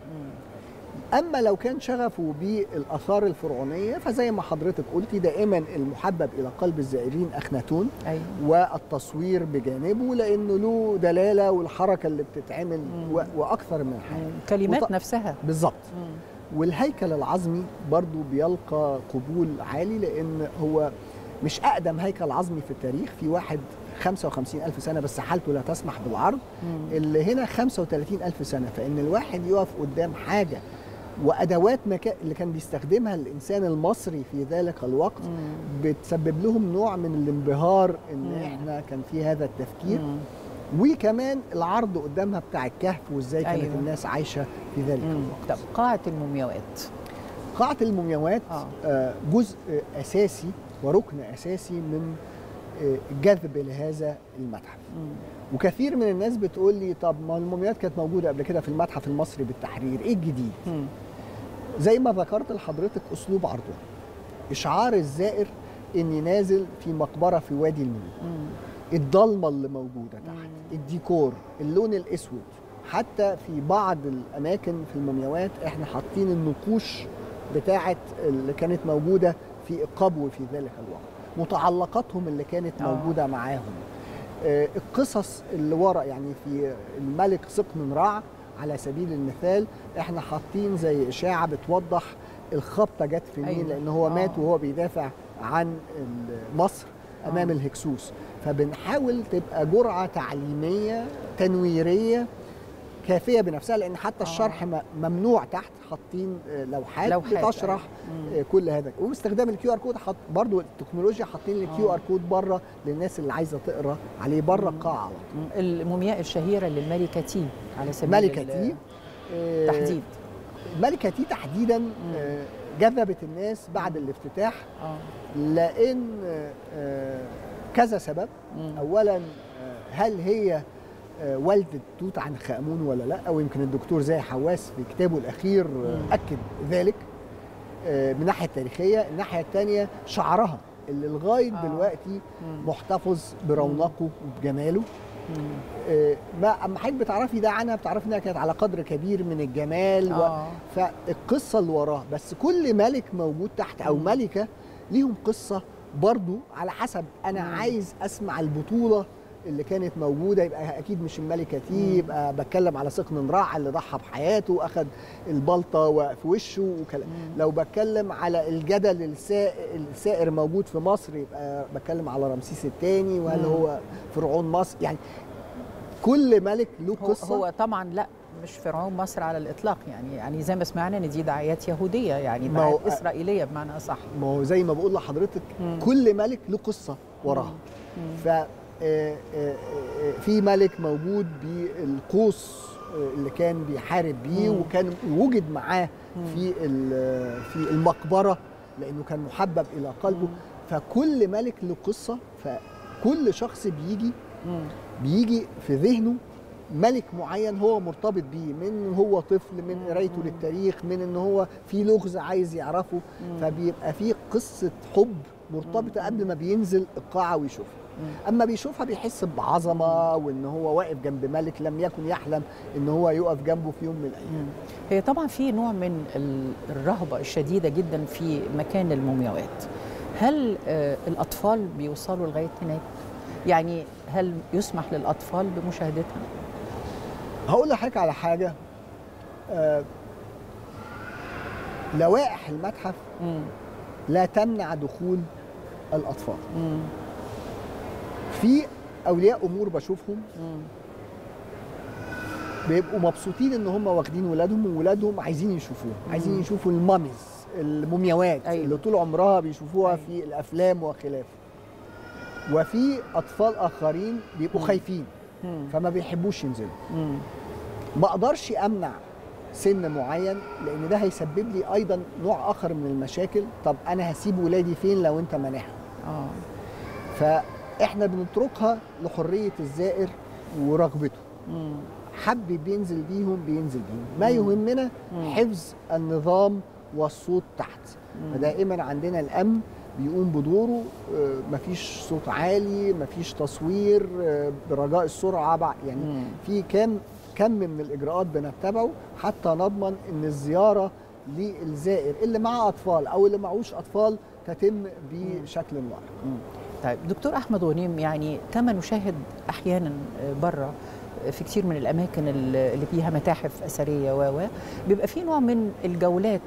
اما لو كان شغفه بالاثار الفرعونيه فزي ما حضرتك قلتي دائما المحبب الى قلب الزائرين اخناتون ايوه والتصوير بجانبه لانه له دلاله والحركه اللي بتتعمل و- واكثر من حاجه مم. كلمات وط- نفسها بالظبط مم. والهيكل العظمي برضو بيلقى قبول عالي لان هو مش اقدم هيكل عظمي في التاريخ في واحد 55 ألف سنة بس حالته لا تسمح بالعرض مم. اللي هنا 35 ألف سنة فإن الواحد يقف قدام حاجة وأدوات مكا... اللي كان بيستخدمها الإنسان المصري في ذلك الوقت مم. بتسبب لهم نوع من الانبهار إن مم. إحنا كان في هذا التفكير مم. وكمان العرض قدامها بتاع الكهف وإزاي كانت أيوة. الناس عايشة في ذلك مم. الوقت طب قاعة المومياوات قاعة المومياوات آه. آه، جزء أساسي وركن أساسي من آه، الجذب لهذا المتحف مم. وكثير من الناس بتقول لي طب ما المومياوات كانت موجودة قبل كده في المتحف المصري بالتحرير إيه الجديد؟ مم. زي ما ذكرت لحضرتك أسلوب عرضه إشعار الزائر إني نازل في مقبرة في وادي الملوك مم. الضلمة اللي موجودة تحت مم. الديكور اللون الأسود حتى في بعض الأماكن في المومياوات إحنا حاطين النقوش بتاعة اللي كانت موجودة في القبو في ذلك الوقت متعلقاتهم اللي كانت آه. موجودة معاهم آه، القصص اللي ورا يعني في الملك سقن رع على سبيل المثال احنا حاطين زي اشاعه بتوضح الخبطه جت في مين أيوة. لان هو آه. مات وهو بيدافع عن ال- مصر امام آه. الهكسوس فبنحاول تبقى جرعه تعليميه تنويريه كافيه بنفسها لان حتى آه. الشرح م- ممنوع تحت حاطين آه، لوحات, لوحات، بتشرح أيوة. آه، كل هذا وباستخدام الكيو ار كود حط برضو التكنولوجيا حاطين الكيو آه. ار كود بره للناس اللي عايزه تقرا عليه بره القاعه على طول. مم. المومياء الشهيرة للملكة تي على سبيل ملكة ال- تي آه، تحديد ملكة تي تحديدا آه، جذبت الناس بعد الافتتاح اه لان آه، كذا سبب مم. اولا آه، هل هي آه، والدة توت عنخ آمون ولا لا او يمكن الدكتور زاهي حواس في كتابه الاخير آه، مم. اكد ذلك آه، من الناحيه التاريخيه الناحيه الثانيه شعرها اللي لغايه آه. دلوقتي مم. محتفظ برونقه وبجماله مم. آه، ما اما حضرتك بتعرفي ده عنها بتعرفي انها كانت على قدر كبير من الجمال و... آه. فالقصه اللي وراها بس كل ملك موجود تحت او مم. ملكه ليهم قصه برضو على حسب انا مم. عايز اسمع البطوله اللي كانت موجوده يبقى اكيد مش الملكه تي مم. يبقى بتكلم على سقن راع اللي ضحى بحياته واخد البلطه في وشه وكلام مم. لو بتكلم على الجدل السائر, السائر موجود في مصر يبقى بتكلم على رمسيس الثاني وهل مم. هو فرعون مصر يعني كل ملك له هو, قصه هو طبعا لا مش فرعون مصر على الاطلاق يعني يعني زي ما سمعنا ان دي دعايات يهوديه يعني ما هو- دعايات اسرائيليه بمعنى اصح ما هو زي ما بقول لحضرتك مم. كل ملك له قصه وراها مم. ف آه، آه، آه، في ملك موجود بالقوس آه، اللي كان بيحارب بيه مم. وكان وجد معاه مم. في ال- في المقبره لانه كان محبب الى قلبه مم. فكل ملك له قصه فكل شخص بيجي مم. بيجي في ذهنه ملك معين هو مرتبط بيه من هو طفل من مم. قرايته للتاريخ من ان هو في لغز عايز يعرفه مم. فبيبقى في قصه حب مرتبطه قبل ما بينزل القاعه ويشوفها اما بيشوفها بيحس بعظمه وان هو واقف جنب ملك لم يكن يحلم ان هو يقف جنبه في يوم من الايام هي طبعا في نوع من ال- الرهبة الشديدة جدا في مكان المومياوات هل آه، الأطفال بيوصلوا لغاية هناك؟ يعني هل يسمح للأطفال بمشاهدتها؟ هقول لحضرتك على حاجه آه لوائح المتحف مم. لا تمنع دخول الاطفال مم. في اولياء امور بشوفهم مم. بيبقوا مبسوطين ان هم واخدين ولادهم وولادهم عايزين يشوفوه عايزين يشوفوا الماميز المومياوات أيوة. اللي طول عمرها بيشوفوها أيوة. في الافلام وخلافه وفي اطفال اخرين بيبقوا مم. خايفين مم. فما بيحبوش ينزلوا مم. ما اقدرش امنع سن معين لان ده هيسبب لي ايضا نوع اخر من المشاكل طب انا هسيب ولادي فين لو انت مانعهم آه. فاحنا بنتركها لحريه الزائر ورغبته مم. حب بينزل بيهم بينزل بيهم ما مم. يهمنا مم. حفظ النظام والصوت تحت فدائما عندنا الامن بيقوم بدوره آه، مفيش صوت عالي مفيش تصوير آه، برجاء السرعه بع- يعني مم. في كام كم من الاجراءات بنتبعه حتى نضمن ان الزياره للزائر اللي معاه اطفال او اللي معهوش اطفال تتم بشكل لائق طيب دكتور احمد غنيم يعني كما نشاهد احيانا بره في كتير من الاماكن اللي فيها متاحف اثريه و و بيبقى في نوع من الجولات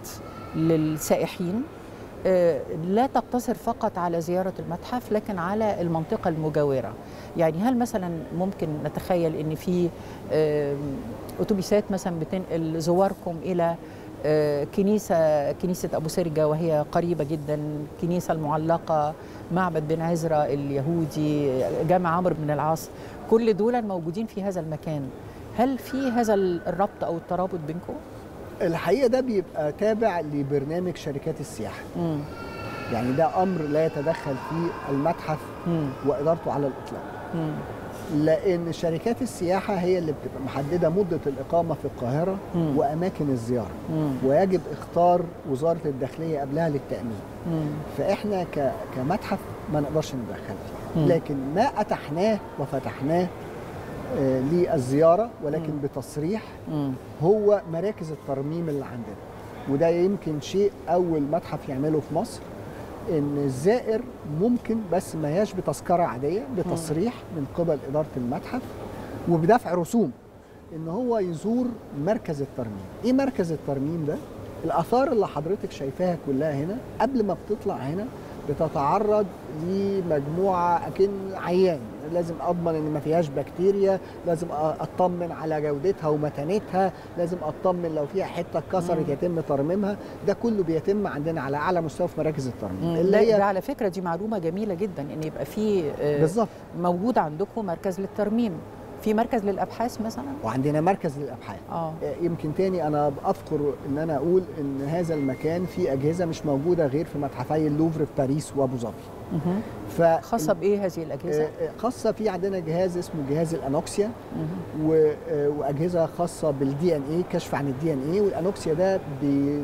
للسائحين آه، لا تقتصر فقط على زياره المتحف لكن على المنطقه المجاوره يعني هل مثلا ممكن نتخيل ان في آه، اتوبيسات مثلا بتنقل زواركم الى آه، كنيسة كنيسة أبو سرجة وهي قريبة جدا كنيسة المعلقة معبد بن عزرا اليهودي جامع عمرو بن العاص كل دول موجودين في هذا المكان هل في هذا الربط أو الترابط بينكم؟ الحقيقه ده بيبقى تابع لبرنامج شركات السياحه مم. يعني ده امر لا يتدخل فيه المتحف مم. وادارته على الاطلاق مم. لان شركات السياحه هي اللي بتبقى محدده مده الاقامه في القاهره مم. واماكن الزياره مم. ويجب اختار وزاره الداخليه قبلها للتامين مم. فاحنا ك- كمتحف ما نقدرش نتدخل مم. فيه لكن ما اتحناه وفتحناه آه، للزياره ولكن بتصريح مم. هو مراكز الترميم اللي عندنا وده يمكن شيء اول متحف يعمله في مصر ان الزائر ممكن بس ما هياش بتذكره عاديه بتصريح من قبل اداره المتحف وبدفع رسوم ان هو يزور مركز الترميم ايه مركز الترميم ده الاثار اللي حضرتك شايفاها كلها هنا قبل ما بتطلع هنا بتتعرض لمجموعه اكن عيان لازم اضمن ان ما فيهاش بكتيريا لازم أ- اطمن على جودتها ومتانتها لازم اطمن لو فيها حته اتكسرت مم. يتم ترميمها ده كله بيتم عندنا على اعلى مستوى في مراكز الترميم مم. اللي لا ده هي على فكرة دي معلومة جميلة جدا إن يبقى في آه، بالظبط موجود عندكم مركز للترميم في مركز للأبحاث مثلا؟ وعندنا مركز للابحاث اه يمكن تاني انا اذكر ان انا اقول ان هذا المكان فيه اجهزه مش موجوده غير في متحفي اللوفر في باريس وابو ظبي مهم. ف خاصة بإيه هذه الأجهزة؟ آه، آه، خاصه في عندنا جهاز اسمه جهاز الانوكسيا مهم. و- آه، واجهزه خاصه بالدي ان اي كشف عن الدي ان اي والانوكسيا ده بي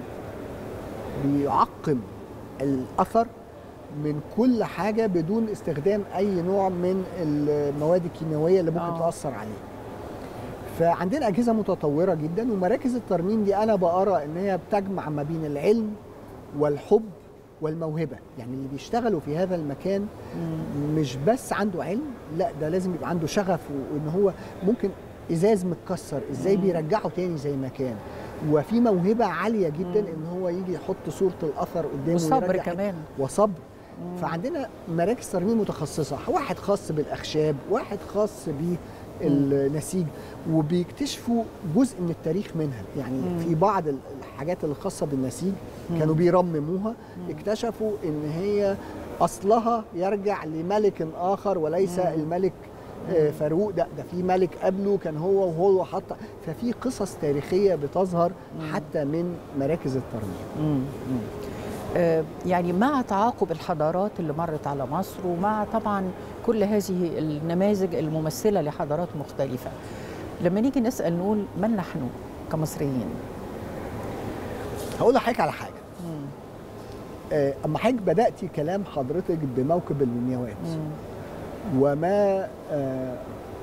بيعقم الاثر من كل حاجه بدون استخدام اي نوع من المواد الكيماويه اللي ممكن آه. تاثر عليه فعندنا اجهزه متطوره جدا ومراكز الترميم دي انا بقرا ان هي بتجمع ما بين العلم والحب والموهبه يعني اللي بيشتغلوا في هذا المكان مم. مش بس عنده علم لا ده لازم يبقى عنده شغف وان هو ممكن ازاز متكسر ازاي مم. بيرجعه تاني زي ما كان وفي موهبه عاليه جدا مم. ان هو يجي يحط صوره الاثر قدامه وصبر ويرجع كمان وصبر مم. فعندنا مراكز ترميم متخصصه واحد خاص بالاخشاب واحد خاص بالنسيج وبيكتشفوا جزء من التاريخ منها يعني مم. في بعض الحاجات اللي خاصه بالنسيج مم. كانوا بيرمموها مم. اكتشفوا ان هي اصلها يرجع لملك اخر وليس مم. الملك آه، فاروق ده ده في ملك قبله كان هو وهو حط ففي قصص تاريخيه بتظهر مم. حتى من مراكز الترميم مم. مم. آه، يعني مع تعاقب الحضارات اللي مرت على مصر ومع طبعا كل هذه النماذج الممثله لحضارات مختلفه لما نيجي نسال نقول من نحن كمصريين هقول لحضرتك على حاجه مم. آه، اما حضرتك بداتي كلام حضرتك بموكب المومياوات مم. وما آه،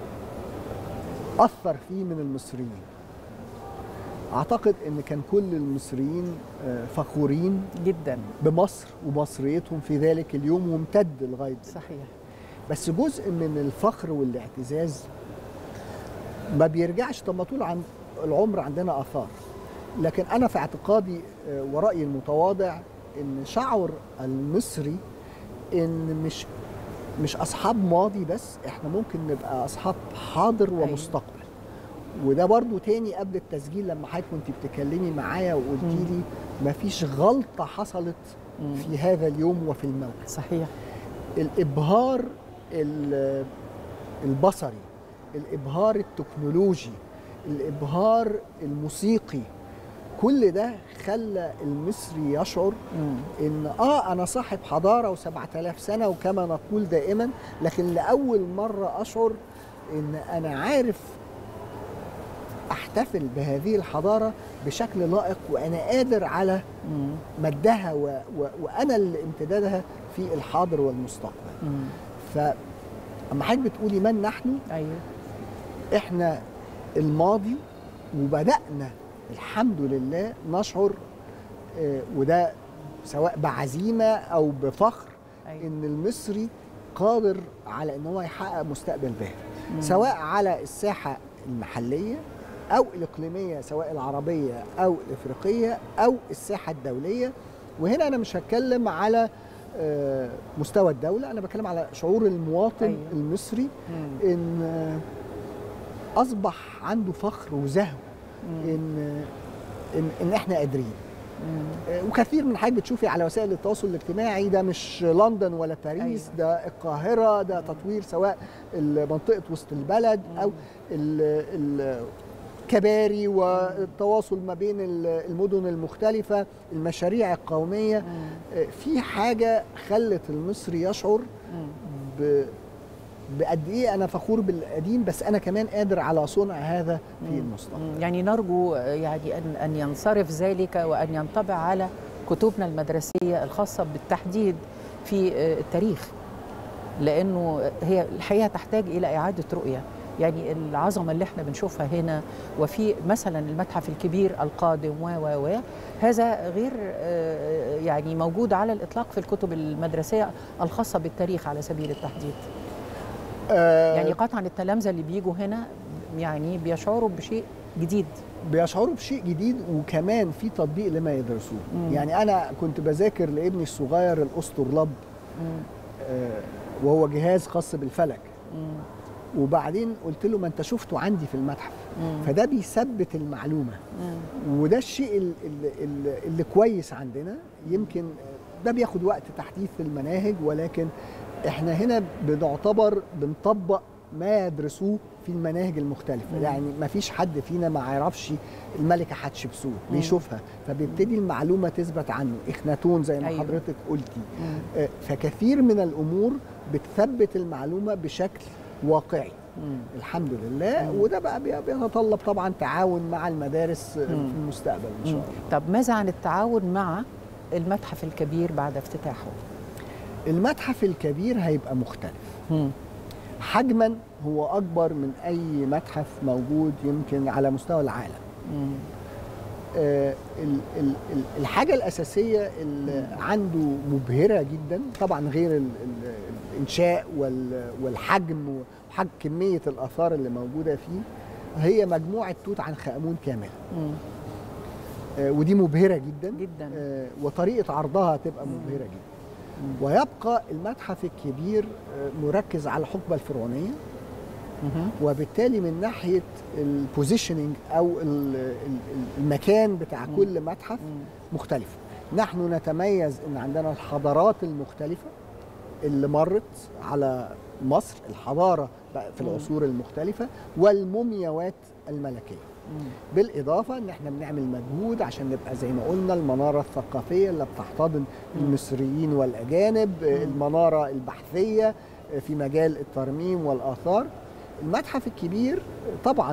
اثر فيه من المصريين اعتقد ان كان كل المصريين آه، فخورين جدا بمصر ومصريتهم في ذلك اليوم وامتد لغايه دلوقتي. صحيح بس جزء من الفخر والاعتزاز ما بيرجعش طب ما طول عن العمر عندنا اثار لكن انا في اعتقادي آه، ورأيي المتواضع ان شعور المصري ان مش مش اصحاب ماضي بس احنا ممكن نبقى اصحاب حاضر أيوة. ومستقبل وده برضو تاني قبل التسجيل لما حضرتك كنت بتكلمي معايا وقلتي مم. لي مفيش غلطه حصلت مم. في هذا اليوم وفي الموقف صحيح الابهار ال- البصري الابهار التكنولوجي الابهار الموسيقي كل ده خلى المصري يشعر مم. ان اه انا صاحب حضاره و7000 سنه وكما نقول دائما لكن لاول مره اشعر ان انا عارف احتفل بهذه الحضاره بشكل لائق وانا قادر على مم. مدها و... و... وانا اللي امتدادها في الحاضر والمستقبل مم. ف اما حضرتك بتقولي من نحن ايوه احنا الماضي وبدانا الحمد لله نشعر آه، وده سواء بعزيمه او بفخر ايوه ان المصري قادر على ان هو يحقق مستقبل باهر مم. سواء على الساحه المحليه او الاقليميه سواء العربيه او الافريقيه او الساحه الدوليه وهنا انا مش هتكلم على آه، مستوى الدوله انا بتكلم على شعور المواطن أيوة. المصري مم. ان آه، اصبح عنده فخر وزهو مم. ان ان ان احنا قادرين مم. آه، وكثير من حاجات بتشوفي على وسائل التواصل الاجتماعي ده مش لندن ولا باريس أيوة. ده القاهرة ده تطوير سواء منطقة وسط البلد أو ال- الكباري والتواصل ما بين ال- المدن المختلفة المشاريع القومية مم. آه، في حاجة خلت المصري يشعر مم. ب بقد ايه انا فخور بالقديم بس انا كمان قادر على صنع هذا في مم. المستقبل مم. يعني نرجو آه، يعني ان ان ينصرف ذلك وان ينطبع على كتبنا المدرسيه الخاصه بالتحديد في آه، التاريخ لانه هي الحقيقه تحتاج الى اعاده رؤيه يعني العظمه اللي احنا بنشوفها هنا وفي مثلا المتحف الكبير القادم و و و هذا غير آه، يعني موجود على الاطلاق في الكتب المدرسيه الخاصه بالتاريخ على سبيل التحديد آه، يعني قطعا التلامذه اللي بيجوا هنا يعني بيشعروا بشيء جديد بيشعروا بشيء جديد وكمان في تطبيق لما يدرسوه مم. يعني انا كنت بذاكر لابني الصغير الاسطرلب مم. آه، وهو جهاز خاص بالفلك مم. وبعدين قلت له ما انت شفته عندي في المتحف مم. فده بيثبت المعلومه مم. وده الشيء ال- ال- ال- اللي كويس عندنا يمكن ده بياخد وقت تحديث المناهج ولكن احنا هنا بنعتبر بنطبق ما يدرسوه في المناهج المختلفة مم. يعني ما فيش حد فينا ما يعرفش الملكة حتشبسوت مم. بيشوفها فبيبتدي المعلومة تثبت عنه إخناتون زي ما أيوة. حضرتك قلتي مم. آه، فكثير من الأمور بتثبت المعلومة بشكل واقعي مم. الحمد لله مم. وده بقى بي- بيتطلب طبعا تعاون مع المدارس آه، مم. في المستقبل ان شاء مم. الله طب ماذا عن التعاون مع المتحف الكبير بعد افتتاحه؟ المتحف الكبير هيبقى مختلف مم. حجما هو اكبر من اي متحف موجود يمكن على مستوى العالم مم. آه، ال- ال- ال- الحاجه الاساسيه اللي عنده مبهره جدا طبعا غير ال- ال- الانشاء وال- والحجم وحجم كميه الاثار اللي موجوده فيه هي مجموعه توت عنخ امون كامله مم. آه، ودي مبهره جدا جدا آه، وطريقه عرضها تبقى مبهره جدا مم. ويبقى المتحف الكبير آه، مركز على الحقبه الفرعونيه مهم. وبالتالي من ناحيه البوزيشننج او ال- ال- المكان بتاع مم. كل متحف مم. مختلف نحن نتميز ان عندنا الحضارات المختلفه اللي مرت على مصر الحضاره بقى في مم. العصور المختلفه والمومياوات الملكيه مم. بالاضافه ان احنا بنعمل مجهود عشان نبقى زي ما قلنا المناره الثقافيه اللي بتحتضن مم. المصريين والاجانب المناره البحثيه في مجال الترميم والاثار المتحف الكبير طبعا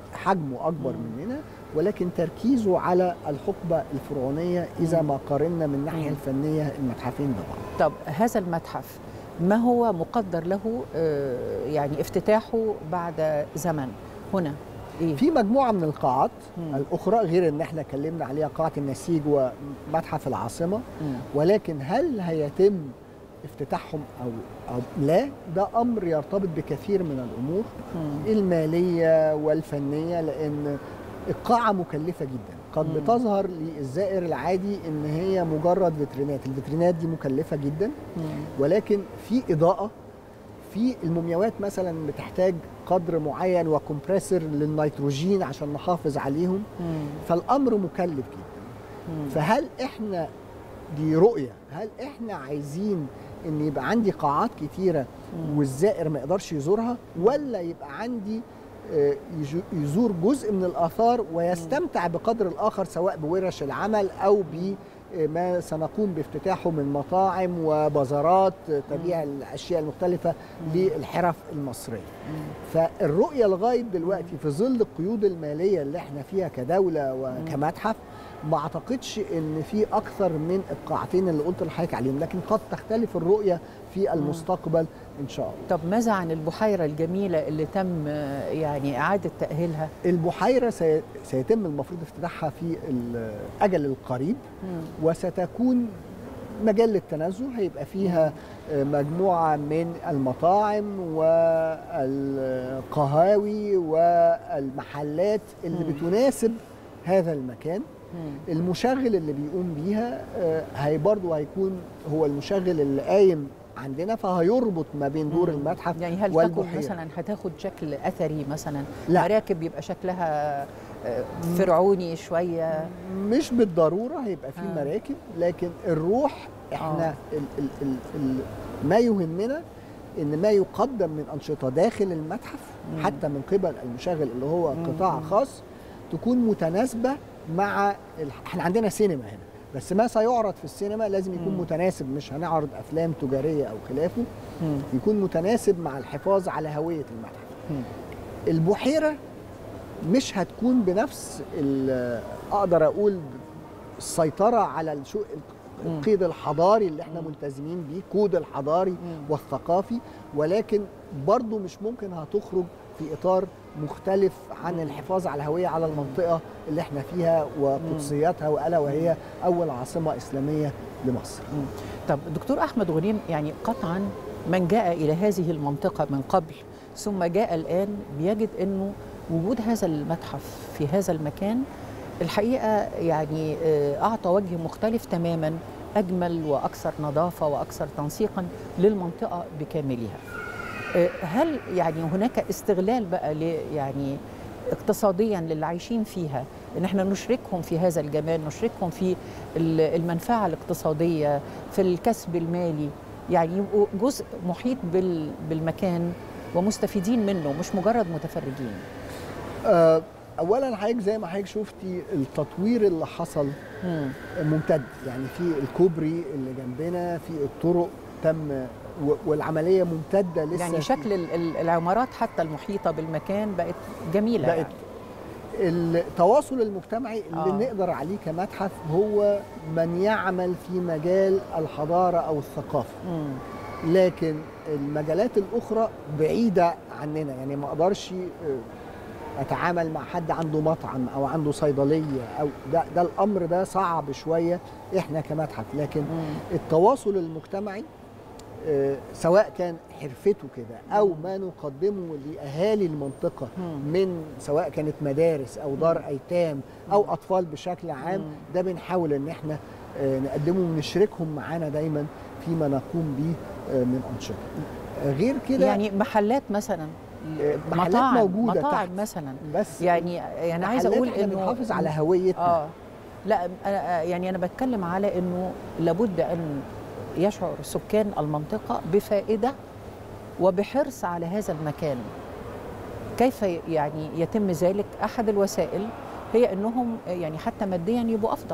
حجمه اكبر مننا ولكن تركيزه على الحقبه الفرعونيه اذا ما قارنا من الناحيه مم. الفنيه المتحفين ببعض طب هذا المتحف ما هو مقدر له آه، يعني افتتاحه بعد زمن هنا ايه في مجموعه من القاعات مم. الاخرى غير ان احنا اتكلمنا عليها قاعه النسيج ومتحف العاصمه مم. ولكن هل هيتم افتتاحهم او او لا ده امر يرتبط بكثير من الامور مم. الماليه والفنيه لان القاعه مكلفه جدا قد مم. بتظهر للزائر العادي ان هي مجرد فيترينات الفيترينات دي مكلفه جدا مم. ولكن في اضاءه في المومياوات مثلا بتحتاج قدر معين وكمبريسر للنيتروجين عشان نحافظ عليهم مم. فالامر مكلف جدا مم. فهل احنا دي رؤيه هل احنا عايزين ان يبقى عندي قاعات كتيره مم. والزائر ما يقدرش يزورها ولا يبقى عندي آه، يجو- يزور جزء من الاثار ويستمتع بقدر الاخر سواء بورش العمل او بما سنقوم بافتتاحه من مطاعم وبازارات آه، تبيع الاشياء المختلفه للحرف المصريه فالرؤيه لغايه دلوقتي في ظل القيود الماليه اللي احنا فيها كدوله وكمتحف ما اعتقدش ان في اكثر من القاعتين اللي قلت لحضرتك عليهم لكن قد تختلف الرؤيه في المستقبل ان شاء الله طب ماذا عن البحيره الجميله اللي تم آه، يعني اعاده تاهيلها البحيره سي- سيتم المفروض افتتاحها في الاجل القريب مم. وستكون مجال للتنزه هيبقى فيها آه، مجموعه من المطاعم والقهاوي والمحلات اللي مم. بتناسب هذا المكان مم. المشغل اللي بيقوم بيها آه، هي برضه هيكون هو المشغل اللي قايم عندنا فهيربط ما بين دور مم. المتحف يعني هل تكون والبحيرة. مثلا هتاخد شكل اثري مثلا لا. مراكب يبقى شكلها آه، فرعوني شويه مش بالضروره هيبقى في آه. مراكب لكن الروح احنا آه. ال ال ال ال ما يهمنا ان ما يقدم من انشطه داخل المتحف مم. حتى من قبل المشغل اللي هو مم. قطاع خاص تكون متناسبه مع ال... احنا عندنا سينما هنا بس ما سيعرض في السينما لازم يكون مم. متناسب مش هنعرض افلام تجاريه او خلافه مم. يكون متناسب مع الحفاظ على هويه المتحف مم. البحيره مش هتكون بنفس ال- اقدر اقول السيطره على الشو مم. القيد الحضاري اللي احنا مم. ملتزمين بيه الكود الحضاري مم. والثقافي ولكن برضو مش ممكن هتخرج في اطار مختلف عن مم. الحفاظ على الهويه على المنطقه اللي احنا فيها وقدسياتها والا وهي اول عاصمه اسلاميه لمصر مم. طب دكتور احمد غنيم يعني قطعا من جاء الى هذه المنطقه من قبل ثم جاء الان بيجد انه وجود هذا المتحف في هذا المكان الحقيقه يعني آه، اعطى وجه مختلف تماما اجمل واكثر نظافه واكثر تنسيقا للمنطقه بكاملها. آه، هل يعني هناك استغلال بقى ل يعني اقتصاديا للي عايشين فيها ان احنا نشركهم في هذا الجمال نشركهم في ال- المنفعه الاقتصاديه في الكسب المالي يعني يبقوا جزء محيط بال- بالمكان ومستفيدين منه مش مجرد متفرجين آه، اولا حضرتك زي ما حضرتك شفتي التطوير اللي حصل مم. ممتد يعني في الكوبري اللي جنبنا في الطرق تم و- والعمليه ممتده لسه يعني في- شكل ال- ال- العمارات حتى المحيطه بالمكان بقت جميله بقت يعني. التواصل المجتمعي اللي آه. آه. نقدر عليه كمتحف هو من يعمل في مجال الحضاره او الثقافه مم. لكن المجالات الاخرى بعيده عننا يعني ما اقدرش آه، اتعامل مع حد عنده مطعم او عنده صيدليه او ده ده الامر ده صعب شويه احنا كمتحف لكن مم. التواصل المجتمعي آه، سواء كان حرفته كده او ما نقدمه لاهالي المنطقه مم. من سواء كانت مدارس او دار ايتام او اطفال بشكل عام مم. ده بنحاول ان احنا آه، نقدمه ونشركهم معانا دايما فيما نقوم به آه، من انشطه آه، غير كده يعني محلات مثلا آه، محلات مطاعم موجودة مطاعم تحت. مثلا بس يعني يعني عايزه محلات اقول احنا انه بنحافظ على هويتنا اه لا أنا يعني انا بتكلم على انه لابد ان يشعر سكان المنطقه بفائده وبحرص على هذا المكان كيف يعني يتم ذلك احد الوسائل هي انهم يعني حتى ماديا يبقوا افضل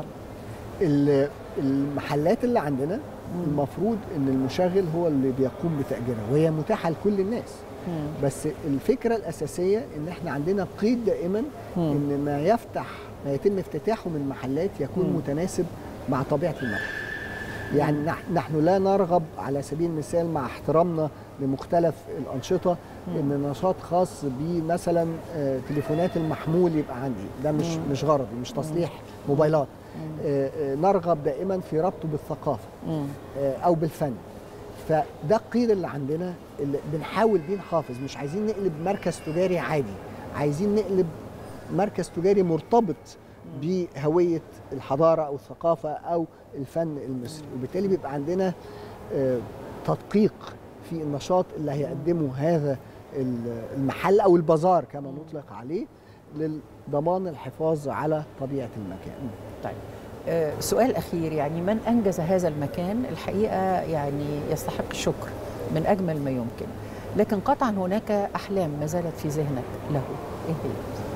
ال- المحلات اللي عندنا مم. المفروض ان المشغل هو اللي بيقوم بتأجيرها وهي متاحة لكل الناس بس الفكره الاساسيه ان احنا عندنا قيد دائما ان ما يفتح ما يتم افتتاحه من محلات يكون مم. متناسب مع طبيعه المتحف يعني نح- نحن لا نرغب على سبيل المثال مع احترامنا لمختلف الانشطه ان نشاط خاص بمثلا آه، تليفونات المحمول يبقى عندي ده مش مم. مش غرضي مش تصليح موبايلات آه، آه، نرغب دائما في ربطه بالثقافه آه، او بالفن فده القيد اللي عندنا اللي بنحاول بيه نحافظ مش عايزين نقلب مركز تجاري عادي عايزين نقلب مركز تجاري مرتبط بهويه الحضاره او الثقافه او الفن المصري وبالتالي بيبقى عندنا آه، تدقيق في النشاط اللي هيقدمه هذا ال- المحل او البازار كما نطلق عليه لضمان الحفاظ على طبيعه المكان طيب آه، سؤال أخير يعني من أنجز هذا المكان الحقيقة يعني يستحق الشكر من أجمل ما يمكن لكن قطعا هناك أحلام ما زالت في ذهنك له إيه هي؟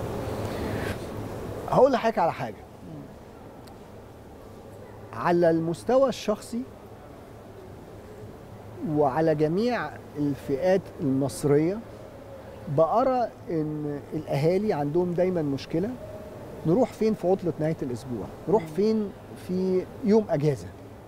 هقول لحضرتك على حاجه على المستوى الشخصي وعلى جميع الفئات المصريه بقرا ان الاهالي عندهم دايما مشكله نروح فين في عطله نهايه الاسبوع نروح فين في يوم اجازه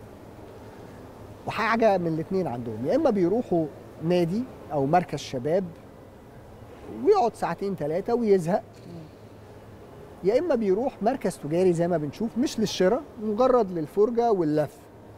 وحاجه من الاثنين عندهم يا اما بيروحوا نادي او مركز شباب ويقعد ساعتين ثلاثه ويزهق يا اما بيروح مركز تجاري زي ما بنشوف مش للشراء مجرد للفرجه واللف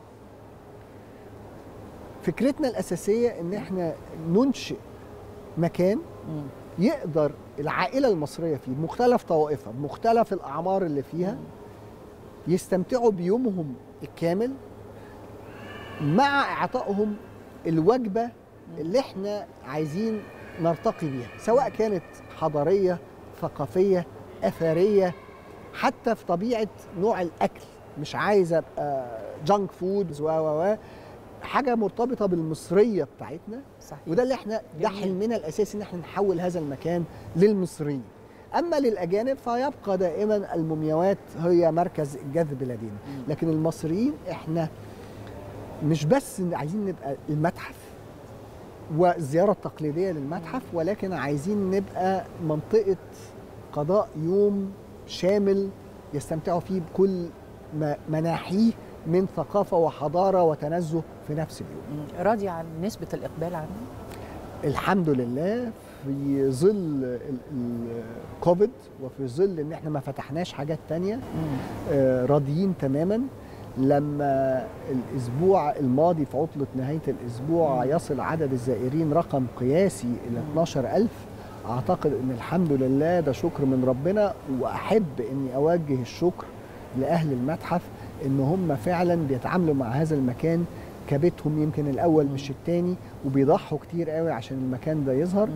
فكرتنا الاساسيه ان احنا ننشئ مكان يقدر العائله المصريه فيه بمختلف طوائفها بمختلف الاعمار اللي فيها يستمتعوا بيومهم الكامل مع اعطائهم الوجبه اللي احنا عايزين نرتقي بيها سواء كانت حضاريه ثقافيه اثريه حتى في طبيعه نوع الاكل مش عايز ابقى جانك فود و و و حاجه مرتبطه بالمصريه بتاعتنا صحيح وده اللي احنا ده جميل. حلمنا الاساسي ان احنا نحول هذا المكان للمصريين اما للاجانب فيبقى دائما المومياوات هي مركز الجذب لدينا لكن المصريين احنا مش بس عايزين نبقى المتحف والزياره التقليديه للمتحف ولكن عايزين نبقى منطقه قضاء يوم شامل يستمتعوا فيه بكل ما- مناحيه من ثقافه وحضاره وتنزه في نفس اليوم مم. راضي عن نسبة الإقبال عنه؟ الحمد لله في ظل ال- ال- الكوفيد وفي ظل ان احنا ما فتحناش حاجات تانية آه، راضيين تماما لما الاسبوع الماضي في عطلة نهاية الاسبوع يصل عدد الزائرين رقم قياسي الى 12000 اعتقد ان الحمد لله ده شكر من ربنا واحب اني اوجه الشكر لاهل المتحف ان هم فعلا بيتعاملوا مع هذا المكان كبيتهم يمكن الاول مش التاني وبيضحوا كتير قوي عشان المكان ده يظهر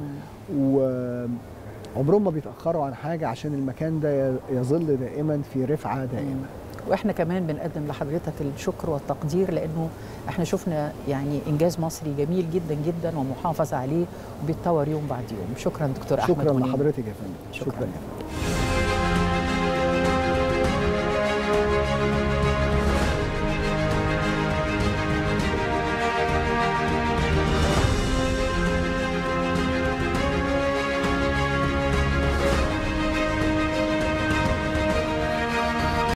وعمرهم ما بيتاخروا عن حاجه عشان المكان ده يظل دائما في رفعه دائمه واحنا كمان بنقدم لحضرتك الشكر والتقدير لانه احنا شفنا يعني انجاز مصري جميل جدا جدا ومحافظ عليه وبيتطور يوم بعد يوم شكرا دكتور احمد شكرا منير. لحضرتك يا فندم شكراً. شكرا يا فندم